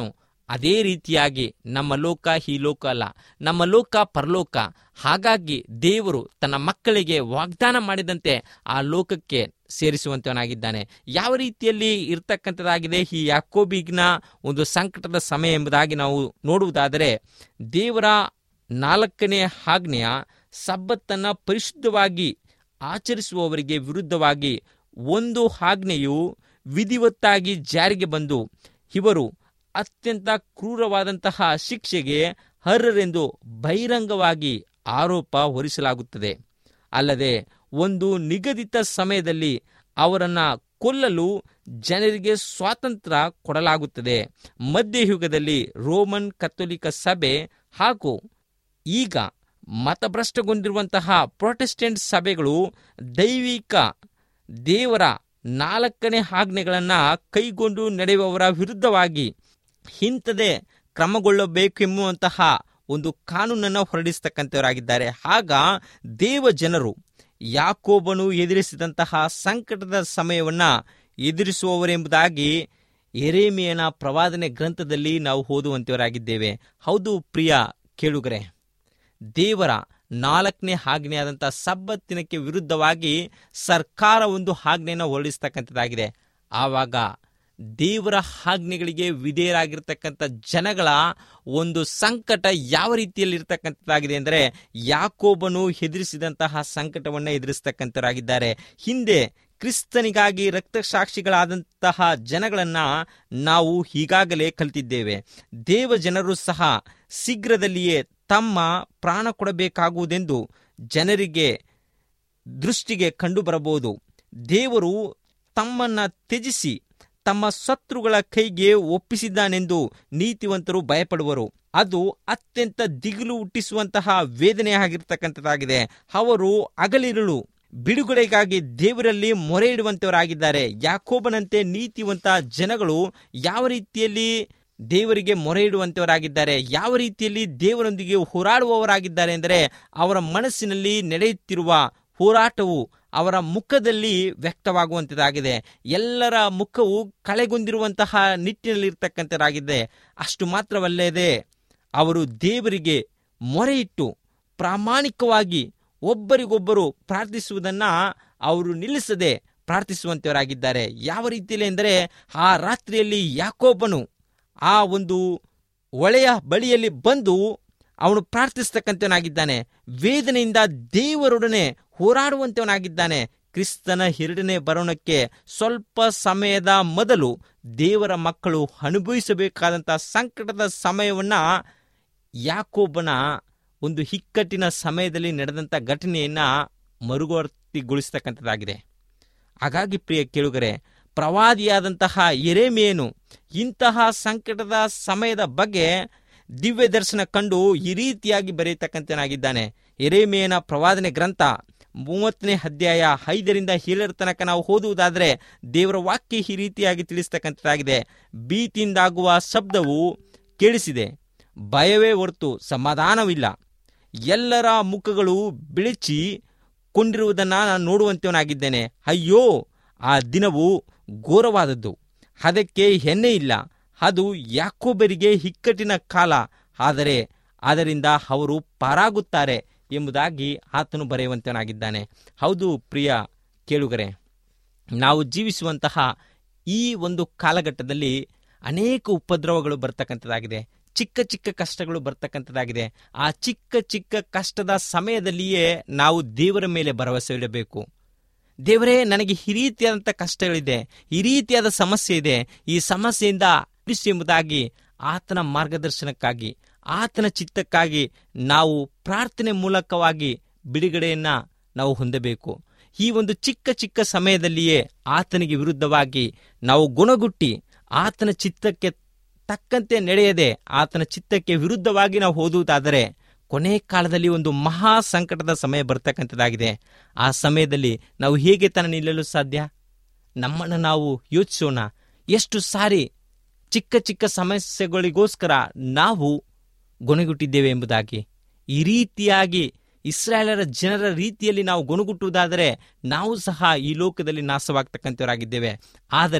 ಅದೇ ರೀತಿಯಾಗಿ ನಮ್ಮ ಲೋಕ ಈ ಲೋಕ ಅಲ್ಲ ನಮ್ಮ ಲೋಕ ಪರಲೋಕ ಹಾಗಾಗಿ ದೇವರು ತನ್ನ ಮಕ್ಕಳಿಗೆ ವಾಗ್ದಾನ ಮಾಡಿದಂತೆ ಆ ಲೋಕಕ್ಕೆ ಸೇರಿಸುವಂತವನಾಗಿದ್ದಾನೆ ಯಾವ ರೀತಿಯಲ್ಲಿ ಇರ್ತಕ್ಕಂಥದ್ದಾಗಿದೆ ಈ ಯಾಕೋಬಿಗ್ನ ಒಂದು ಸಂಕಟದ ಸಮಯ ಎಂಬುದಾಗಿ ನಾವು ನೋಡುವುದಾದರೆ ದೇವರ ನಾಲ್ಕನೇ ಆಜ್ಞೆಯ ಸಬ್ಬತ್ತನ್ನ ಪರಿಶುದ್ಧವಾಗಿ ಆಚರಿಸುವವರಿಗೆ ವಿರುದ್ಧವಾಗಿ ಒಂದು ಆಜ್ಞೆಯು ವಿಧಿವತ್ತಾಗಿ ಜಾರಿಗೆ ಬಂದು ಇವರು ಅತ್ಯಂತ ಕ್ರೂರವಾದಂತಹ ಶಿಕ್ಷೆಗೆ ಅರ್ಹರೆಂದು ಬಹಿರಂಗವಾಗಿ ಆರೋಪ ಹೊರಿಸಲಾಗುತ್ತದೆ ಅಲ್ಲದೆ ಒಂದು ನಿಗದಿತ ಸಮಯದಲ್ಲಿ ಅವರನ್ನ ಕೊಲ್ಲಲು ಜನರಿಗೆ ಸ್ವಾತಂತ್ರ್ಯ ಕೊಡಲಾಗುತ್ತದೆ ಮಧ್ಯಯುಗದಲ್ಲಿ ರೋಮನ್ ಕಥೋಲಿಕ ಸಭೆ ಹಾಗೂ ಈಗ ಮತಭ್ರಷ್ಟಗೊಂಡಿರುವಂತಹ ಪ್ರೊಟೆಸ್ಟೆಂಟ್ ಸಭೆಗಳು ದೈವಿಕ ದೇವರ ನಾಲ್ಕನೇ ಆಜ್ಞೆಗಳನ್ನು ಕೈಗೊಂಡು ನಡೆಯುವವರ ವಿರುದ್ಧವಾಗಿ ಇಂಥದೇ ಕ್ರಮಗೊಳ್ಳಬೇಕೆಂಬುವಂತಹ ಒಂದು ಕಾನೂನನ್ನು ಹೊರಡಿಸ್ತಕ್ಕಂಥವರಾಗಿದ್ದಾರೆ ಆಗ ದೇವ ಜನರು ಯಾಕೋಬನು ಎದುರಿಸಿದಂತಹ ಸಂಕಟದ ಸಮಯವನ್ನ ಎದುರಿಸುವವರೆಂಬುದಾಗಿ ಎರೇಮಿಯನ ಪ್ರವಾದನೆ ಗ್ರಂಥದಲ್ಲಿ ನಾವು ಓದುವಂತವರಾಗಿದ್ದೇವೆ ಹೌದು ಪ್ರಿಯ ಕೇಳುಗರೆ ದೇವರ ನಾಲ್ಕನೇ ಆಜ್ಞೆಯಾದಂಥ ಸಬ್ಬತ್ತಿನಕ್ಕೆ ವಿರುದ್ಧವಾಗಿ ಸರ್ಕಾರ ಒಂದು ಆಜ್ಞೆಯನ್ನು ಹೊರಡಿಸ್ತಕ್ಕಂಥದ್ದಾಗಿದೆ ಆವಾಗ ದೇವರ ಆಜ್ಞೆಗಳಿಗೆ ವಿಧೇಯರಾಗಿರ್ತಕ್ಕಂಥ ಜನಗಳ ಒಂದು ಸಂಕಟ ಯಾವ ರೀತಿಯಲ್ಲಿ ಇರ್ತಕ್ಕಂಥದ್ದಾಗಿದೆ ಅಂದರೆ ಯಾಕೋಬನು ಎದುರಿಸಿದಂತಹ ಸಂಕಟವನ್ನು ಎದುರಿಸ್ತಕ್ಕಂಥವರಾಗಿದ್ದಾರೆ ಹಿಂದೆ ಕ್ರಿಸ್ತನಿಗಾಗಿ ರಕ್ತಸಾಕ್ಷಿಗಳಾದಂತಹ ಜನಗಳನ್ನ ನಾವು ಈಗಾಗಲೇ ಕಲಿತಿದ್ದೇವೆ ದೇವ ಜನರು ಸಹ ಶೀಘ್ರದಲ್ಲಿಯೇ ತಮ್ಮ ಪ್ರಾಣ ಕೊಡಬೇಕಾಗುವುದೆಂದು ಜನರಿಗೆ ದೃಷ್ಟಿಗೆ ಕಂಡುಬರಬಹುದು ದೇವರು ತಮ್ಮನ್ನ ತ್ಯಜಿಸಿ ತಮ್ಮ ಶತ್ರುಗಳ ಕೈಗೆ ಒಪ್ಪಿಸಿದ್ದಾನೆಂದು ನೀತಿವಂತರು ಭಯಪಡುವರು ಅದು ಅತ್ಯಂತ ದಿಗಿಲು ಹುಟ್ಟಿಸುವಂತಹ ವೇದನೆ ಆಗಿರ್ತಕ್ಕಂಥದ್ದಾಗಿದೆ ಅವರು ಹಗಲಿರುಳು ಬಿಡುಗಡೆಗಾಗಿ ದೇವರಲ್ಲಿ ಮೊರೆ ಇಡುವಂತವರಾಗಿದ್ದಾರೆ ಯಾಕೋಬನಂತೆ ನೀತಿವಂತ ಜನಗಳು ಯಾವ ರೀತಿಯಲ್ಲಿ ದೇವರಿಗೆ ಮೊರೆ ಇಡುವಂತವರಾಗಿದ್ದಾರೆ ಯಾವ ರೀತಿಯಲ್ಲಿ ದೇವರೊಂದಿಗೆ ಹೋರಾಡುವವರಾಗಿದ್ದಾರೆ ಎಂದರೆ ಅವರ ಮನಸ್ಸಿನಲ್ಲಿ ನಡೆಯುತ್ತಿರುವ ಹೋರಾಟವು ಅವರ ಮುಖದಲ್ಲಿ ವ್ಯಕ್ತವಾಗುವಂಥದ್ದಾಗಿದೆ ಎಲ್ಲರ ಮುಖವು ಕಳೆಗೊಂಡಿರುವಂತಹ ನಿಟ್ಟಿನಲ್ಲಿರ್ತಕ್ಕಂಥದ್ದಾಗಿದೆ ಅಷ್ಟು ಮಾತ್ರವಲ್ಲದೆ ಅವರು ದೇವರಿಗೆ ಮೊರೆ ಇಟ್ಟು ಪ್ರಾಮಾಣಿಕವಾಗಿ ಒಬ್ಬರಿಗೊಬ್ಬರು ಪ್ರಾರ್ಥಿಸುವುದನ್ನ ಅವರು ನಿಲ್ಲಿಸದೆ ಪ್ರಾರ್ಥಿಸುವಂತವರಾಗಿದ್ದಾರೆ ಯಾವ ರೀತಿಯಲ್ಲಿ ಎಂದರೆ ಆ ರಾತ್ರಿಯಲ್ಲಿ ಯಾಕೋಬನು ಆ ಒಂದು ಒಳೆಯ ಬಳಿಯಲ್ಲಿ ಬಂದು ಅವನು ಪ್ರಾರ್ಥಿಸ್ತಕ್ಕಂಥವನಾಗಿದ್ದಾನೆ ವೇದನೆಯಿಂದ ದೇವರೊಡನೆ ಹೋರಾಡುವಂತವನಾಗಿದ್ದಾನೆ ಕ್ರಿಸ್ತನ ಎರಡನೇ ಬರೋಣಕ್ಕೆ ಸ್ವಲ್ಪ ಸಮಯದ ಮೊದಲು ದೇವರ ಮಕ್ಕಳು ಅನುಭವಿಸಬೇಕಾದಂಥ ಸಂಕಟದ ಸಮಯವನ್ನ ಯಾಕೋಬನ ಒಂದು ಇಕ್ಕಟ್ಟಿನ ಸಮಯದಲ್ಲಿ ನಡೆದಂಥ ಘಟನೆಯನ್ನ ಮರುವರ್ತಿಗೊಳಿಸ್ತಕ್ಕಂಥದ್ದಾಗಿದೆ ಹಾಗಾಗಿ ಪ್ರಿಯ ಕೇಳುಗರೆ ಪ್ರವಾದಿಯಾದಂತಹ ಎರೆಮೇನು ಇಂತಹ ಸಂಕಟದ ಸಮಯದ ಬಗ್ಗೆ ದಿವ್ಯ ದರ್ಶನ ಕಂಡು ಈ ರೀತಿಯಾಗಿ ಬರೆಯತಕ್ಕಂತನಾಗಿದ್ದಾನೆ ಎರೆಮೇಯನ ಪ್ರವಾದನೆ ಗ್ರಂಥ ಮೂವತ್ತನೇ ಅಧ್ಯಾಯ ಐದರಿಂದ ಏಳರ ತನಕ ನಾವು ಓದುವುದಾದರೆ ದೇವರ ವಾಕ್ಯ ಈ ರೀತಿಯಾಗಿ ತಿಳಿಸ್ತಕ್ಕಂಥದ್ದಾಗಿದೆ ಭೀತಿಯಿಂದಾಗುವ ಶಬ್ದವು ಕೇಳಿಸಿದೆ ಭಯವೇ ಹೊರತು ಸಮಾಧಾನವಿಲ್ಲ ಎಲ್ಲರ ಮುಖಗಳು ಬಿಳಿಚಿ ಕೊಂಡಿರುವುದನ್ನು ನಾನು ನೋಡುವಂತವನಾಗಿದ್ದೇನೆ ಅಯ್ಯೋ ಆ ದಿನವು ಘೋರವಾದದ್ದು ಅದಕ್ಕೆ ಹೆಣ್ಣೆ ಇಲ್ಲ ಅದು ಯಾಕೋಬರಿಗೆ ಇಕ್ಕಟ್ಟಿನ ಕಾಲ ಆದರೆ ಅದರಿಂದ ಅವರು ಪಾರಾಗುತ್ತಾರೆ ಎಂಬುದಾಗಿ ಆತನು ಬರೆಯುವಂತನಾಗಿದ್ದಾನೆ ಹೌದು ಪ್ರಿಯ ಕೇಳುಗರೆ ನಾವು ಜೀವಿಸುವಂತಹ ಈ ಒಂದು ಕಾಲಘಟ್ಟದಲ್ಲಿ ಅನೇಕ ಉಪದ್ರವಗಳು ಬರ್ತಕ್ಕಂಥದ್ದಾಗಿದೆ ಚಿಕ್ಕ ಚಿಕ್ಕ ಕಷ್ಟಗಳು ಬರ್ತಕ್ಕಂಥದ್ದಾಗಿದೆ ಆ ಚಿಕ್ಕ ಚಿಕ್ಕ ಕಷ್ಟದ ಸಮಯದಲ್ಲಿಯೇ ನಾವು ದೇವರ ಮೇಲೆ ಭರವಸೆ ಇಡಬೇಕು ದೇವರೇ ನನಗೆ ಈ ರೀತಿಯಾದಂಥ ಕಷ್ಟಗಳಿದೆ ಈ ರೀತಿಯಾದ ಸಮಸ್ಯೆ ಇದೆ ಈ ಸಮಸ್ಯೆಯಿಂದ ಬಿಡಿಸು ಎಂಬುದಾಗಿ ಆತನ ಮಾರ್ಗದರ್ಶನಕ್ಕಾಗಿ ಆತನ ಚಿತ್ತಕ್ಕಾಗಿ ನಾವು ಪ್ರಾರ್ಥನೆ ಮೂಲಕವಾಗಿ ಬಿಡುಗಡೆಯನ್ನ ನಾವು ಹೊಂದಬೇಕು ಈ ಒಂದು ಚಿಕ್ಕ ಚಿಕ್ಕ ಸಮಯದಲ್ಲಿಯೇ ಆತನಿಗೆ ವಿರುದ್ಧವಾಗಿ ನಾವು ಗುಣಗುಟ್ಟಿ ಆತನ ಚಿತ್ತಕ್ಕೆ ತಕ್ಕಂತೆ ನಡೆಯದೆ ಆತನ ಚಿತ್ತಕ್ಕೆ ವಿರುದ್ಧವಾಗಿ ನಾವು ಓದುವುದಾದರೆ ಕೊನೆ ಕಾಲದಲ್ಲಿ ಒಂದು ಮಹಾ ಸಂಕಟದ ಸಮಯ ಬರ್ತಕ್ಕಂಥದ್ದಾಗಿದೆ ಆ ಸಮಯದಲ್ಲಿ ನಾವು ಹೇಗೆ ತನ ನಿಲ್ಲಲು ಸಾಧ್ಯ ನಮ್ಮನ್ನು ನಾವು ಯೋಚಿಸೋಣ ಎಷ್ಟು ಸಾರಿ ಚಿಕ್ಕ ಚಿಕ್ಕ ಸಮಸ್ಯೆಗಳಿಗೋಸ್ಕರ ನಾವು ಗೊಣಗುಟ್ಟಿದ್ದೇವೆ ಎಂಬುದಾಗಿ ಈ ರೀತಿಯಾಗಿ ಇಸ್ರಾಯೇಲರ ಜನರ ರೀತಿಯಲ್ಲಿ ನಾವು ಗೊಣಗುಟ್ಟುವುದಾದರೆ ನಾವು ಸಹ ಈ ಲೋಕದಲ್ಲಿ ನಾಶವಾಗ್ತಕ್ಕಂಥವರಾಗಿದ್ದೇವೆ ಆದರೆ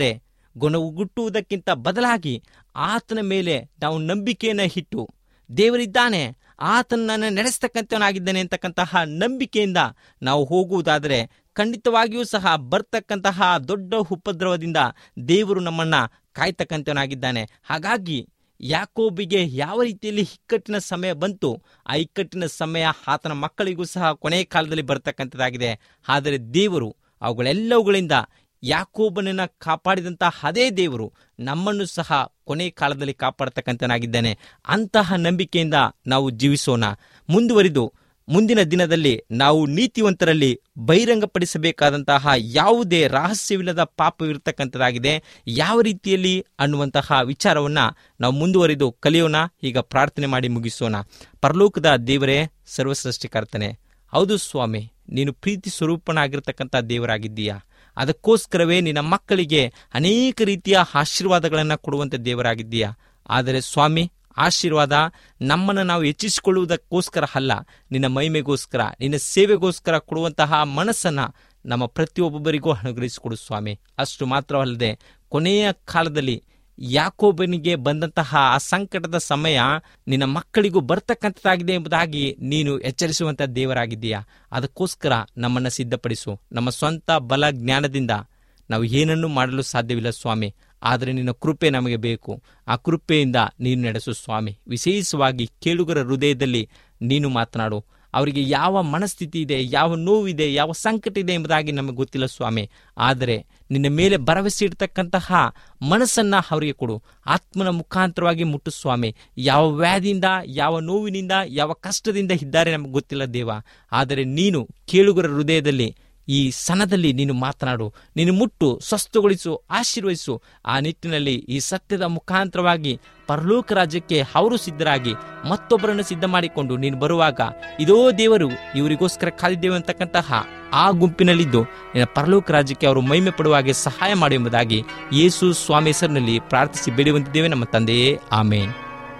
ಗೊಣಗುಟ್ಟುವುದಕ್ಕಿಂತ ಬದಲಾಗಿ ಆತನ ಮೇಲೆ ನಾವು ನಂಬಿಕೆಯನ್ನು ಇಟ್ಟು ದೇವರಿದ್ದಾನೆ ಆತನ ನನ್ನ ನಡೆಸ್ತಕ್ಕಂಥವನಾಗಿದ್ದಾನೆ ಅಂತಕ್ಕಂತಹ ನಂಬಿಕೆಯಿಂದ ನಾವು ಹೋಗುವುದಾದರೆ ಖಂಡಿತವಾಗಿಯೂ ಸಹ ಬರ್ತಕ್ಕಂತಹ ದೊಡ್ಡ ಉಪದ್ರವದಿಂದ ದೇವರು ನಮ್ಮನ್ನ ಕಾಯ್ತಕ್ಕಂಥವನಾಗಿದ್ದಾನೆ ಹಾಗಾಗಿ ಯಾಕೋಬಿಗೆ ಯಾವ ರೀತಿಯಲ್ಲಿ ಇಕ್ಕಟ್ಟಿನ ಸಮಯ ಬಂತು ಆ ಇಕ್ಕಟ್ಟಿನ ಸಮಯ ಆತನ ಮಕ್ಕಳಿಗೂ ಸಹ ಕೊನೆಯ ಕಾಲದಲ್ಲಿ ಬರ್ತಕ್ಕಂಥದ್ದಾಗಿದೆ ಆದರೆ ದೇವರು ಅವುಗಳೆಲ್ಲವುಗಳಿಂದ ಯಾಕೋಬನನ್ನ ಕಾಪಾಡಿದಂತಹ ಅದೇ ದೇವರು ನಮ್ಮನ್ನು ಸಹ ಕೊನೆ ಕಾಲದಲ್ಲಿ ಕಾಪಾಡತಕ್ಕಂಥನಾಗಿದ್ದಾನೆ ಅಂತಹ ನಂಬಿಕೆಯಿಂದ ನಾವು ಜೀವಿಸೋಣ ಮುಂದುವರಿದು ಮುಂದಿನ ದಿನದಲ್ಲಿ ನಾವು ನೀತಿವಂತರಲ್ಲಿ ಬಹಿರಂಗಪಡಿಸಬೇಕಾದಂತಹ ಯಾವುದೇ ರಹಸ್ಯವಿಲ್ಲದ ಪಾಪವಿರತಕ್ಕಂಥದ್ದಾಗಿದೆ ಯಾವ ರೀತಿಯಲ್ಲಿ ಅನ್ನುವಂತಹ ವಿಚಾರವನ್ನ ನಾವು ಮುಂದುವರಿದು ಕಲಿಯೋಣ ಈಗ ಪ್ರಾರ್ಥನೆ ಮಾಡಿ ಮುಗಿಸೋಣ ಪರಲೋಕದ ದೇವರೇ ಸರ್ವಸೃಷ್ಟಿಕರ್ತನೆ ಹೌದು ಸ್ವಾಮಿ ನೀನು ಪ್ರೀತಿ ಸ್ವರೂಪನಾಗಿರ್ತಕ್ಕಂಥ ದೇವರಾಗಿದ್ದೀಯಾ ಅದಕ್ಕೋಸ್ಕರವೇ ನಿನ್ನ ಮಕ್ಕಳಿಗೆ ಅನೇಕ ರೀತಿಯ ಆಶೀರ್ವಾದಗಳನ್ನು ಕೊಡುವಂಥ ದೇವರಾಗಿದ್ದೀಯಾ ಆದರೆ ಸ್ವಾಮಿ ಆಶೀರ್ವಾದ ನಮ್ಮನ್ನು ನಾವು ಹೆಚ್ಚಿಸಿಕೊಳ್ಳುವುದಕ್ಕೋಸ್ಕರ ಅಲ್ಲ ನಿನ್ನ ಮಹಿಮೆಗೋಸ್ಕರ ನಿನ್ನ ಸೇವೆಗೋಸ್ಕರ ಕೊಡುವಂತಹ ಮನಸ್ಸನ್ನ ನಮ್ಮ ಪ್ರತಿಯೊಬ್ಬರಿಗೂ ಅನುಗ್ರಹಿಸಿಕೊಡು ಸ್ವಾಮಿ ಅಷ್ಟು ಮಾತ್ರವಲ್ಲದೆ ಕೊನೆಯ ಕಾಲದಲ್ಲಿ ಯಾಕೋಬನಿಗೆ ಬಂದಂತಹ ಆ ಸಂಕಟದ ಸಮಯ ನಿನ್ನ ಮಕ್ಕಳಿಗೂ ಬರ್ತಕ್ಕಂಥದ್ದಾಗಿದೆ ಎಂಬುದಾಗಿ ನೀನು ಎಚ್ಚರಿಸುವಂತ ದೇವರಾಗಿದ್ದೀಯಾ ಅದಕ್ಕೋಸ್ಕರ ನಮ್ಮನ್ನು ಸಿದ್ಧಪಡಿಸು ನಮ್ಮ ಸ್ವಂತ ಬಲ ಜ್ಞಾನದಿಂದ ನಾವು ಏನನ್ನೂ ಮಾಡಲು ಸಾಧ್ಯವಿಲ್ಲ ಸ್ವಾಮಿ ಆದರೆ ನಿನ್ನ ಕೃಪೆ ನಮಗೆ ಬೇಕು ಆ ಕೃಪೆಯಿಂದ ನೀನು ನಡೆಸು ಸ್ವಾಮಿ ವಿಶೇಷವಾಗಿ ಕೇಳುಗರ ಹೃದಯದಲ್ಲಿ ನೀನು ಮಾತನಾಡು ಅವರಿಗೆ ಯಾವ ಮನಸ್ಥಿತಿ ಇದೆ ಯಾವ ನೋವಿದೆ ಯಾವ ಸಂಕಟ ಇದೆ ಎಂಬುದಾಗಿ ನಮಗೆ ಗೊತ್ತಿಲ್ಲ ಸ್ವಾಮಿ ಆದರೆ ನಿನ್ನ ಮೇಲೆ ಭರವಸೆ ಇಡ್ತಕ್ಕಂತಹ ಮನಸ್ಸನ್ನ ಅವರಿಗೆ ಕೊಡು ಆತ್ಮನ ಮುಖಾಂತರವಾಗಿ ಮುಟ್ಟು ಸ್ವಾಮಿ ಯಾವ ವ್ಯಾಧಿಯಿಂದ ಯಾವ ನೋವಿನಿಂದ ಯಾವ ಕಷ್ಟದಿಂದ ಇದ್ದಾರೆ ನಮಗೆ ಗೊತ್ತಿಲ್ಲ ದೇವ ಆದರೆ ನೀನು ಕೇಳುಗರ ಹೃದಯದಲ್ಲಿ ಈ ಸನದಲ್ಲಿ ನೀನು ಮಾತನಾಡು ನೀನು ಮುಟ್ಟು ಸ್ವಸ್ಥಗೊಳಿಸು ಆಶೀರ್ವದಿಸು ಆ ನಿಟ್ಟಿನಲ್ಲಿ ಈ ಸತ್ಯದ ಮುಖಾಂತರವಾಗಿ ಪರಲೋಕ ರಾಜ್ಯಕ್ಕೆ ಅವರು ಸಿದ್ಧರಾಗಿ ಮತ್ತೊಬ್ಬರನ್ನು ಸಿದ್ಧ ಮಾಡಿಕೊಂಡು ನೀನು ಬರುವಾಗ ಇದೋ ದೇವರು ಇವರಿಗೋಸ್ಕರ ಕಾದಿದ್ದೇವೆ ಅಂತಕ್ಕಂತಹ ಆ ಗುಂಪಿನಲ್ಲಿದ್ದು ನಿನ್ನ ಪರಲೋಕ ರಾಜ್ಯಕ್ಕೆ ಅವರು ಮಹಿಮೆ ಪಡುವ ಹಾಗೆ ಸಹಾಯ ಮಾಡು ಎಂಬುದಾಗಿ ಯೇಸು ಸ್ವಾಮಿ ಹೆಸರಿನಲ್ಲಿ ಪ್ರಾರ್ಥಿಸಿ ಬೇಡುವಂತಿದ್ದೇವೆ ನಮ್ಮ ತಂದೆಯೇ ಆಮೇನ್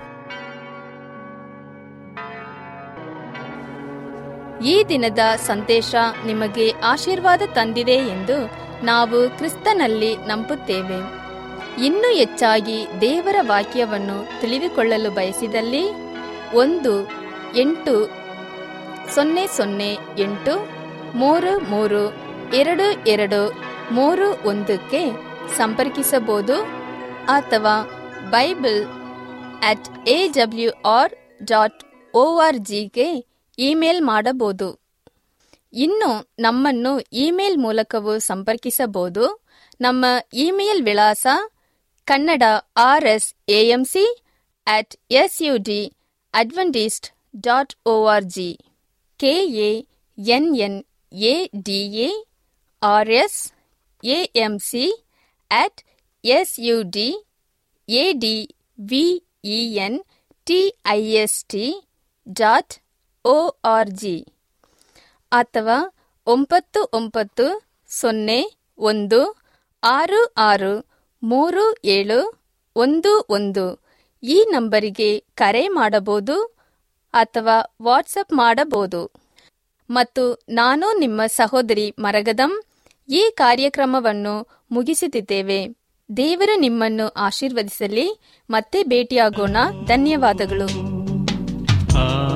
ಈ ದಿನದ ಸಂದೇಶ ನಿಮಗೆ ಆಶೀರ್ವಾದ ತಂದಿದೆ ಎಂದು ನಾವು ಕ್ರಿಸ್ತನಲ್ಲಿ ನಂಬುತ್ತೇವೆ ಇನ್ನೂ ಹೆಚ್ಚಾಗಿ ದೇವರ ವಾಕ್ಯವನ್ನು ತಿಳಿದುಕೊಳ್ಳಲು ಬಯಸಿದಲ್ಲಿ ಒಂದು ಎಂಟು ಸೊನ್ನೆ ಸೊನ್ನೆ ಎಂಟು ಮೂರು ಮೂರು ಎರಡು ಎರಡು ಮೂರು ಒಂದಕ್ಕೆ ಸಂಪರ್ಕಿಸಬಹುದು ಅಥವಾ Bible at A W R dot O R ಜಿಗೆ ಇಮೇಲ್ ಮಾಡಬಹುದು ಇನ್ನು ನಮ್ಮನ್ನು ಇಮೇಲ್ ಮೂಲಕವೂ ಸಂಪರ್ಕಿಸಬಹುದು ನಮ್ಮ ಇಮೇಲ್ ವಿಳಾಸ Kannada R S AMC at S U D Adventist dot O R G K A N N A D A R S AMC at S U D A D V E N T I S T dot O R G ಅಥವಾ ಒಂಬತ್ತು ಒಂಬತ್ತು ಸೊನ್ನೆ ಒಂದು ಆರು ಆರು ಮೂರು ಏಳು ಒಂದು ಒಂದು ಈ ನಂಬರಿಗೆ ಕರೆ ಮಾಡಬಹುದು ಅಥವಾ ವಾಟ್ಸಪ್ ಮಾಡಬಹುದು ಮತ್ತು ನಾನು ನಿಮ್ಮ ಸಹೋದರಿ ಮರಗದಂ ಈ ಕಾರ್ಯಕ್ರಮವನ್ನು ಮುಗಿಸುತ್ತಿದ್ದೇವೆ ದೇವರು ನಿಮ್ಮನ್ನು ಆಶೀರ್ವದಿಸಲಿ ಮತ್ತೆ ಭೇಟಿಯಾಗೋಣ ಧನ್ಯವಾದಗಳು ಆ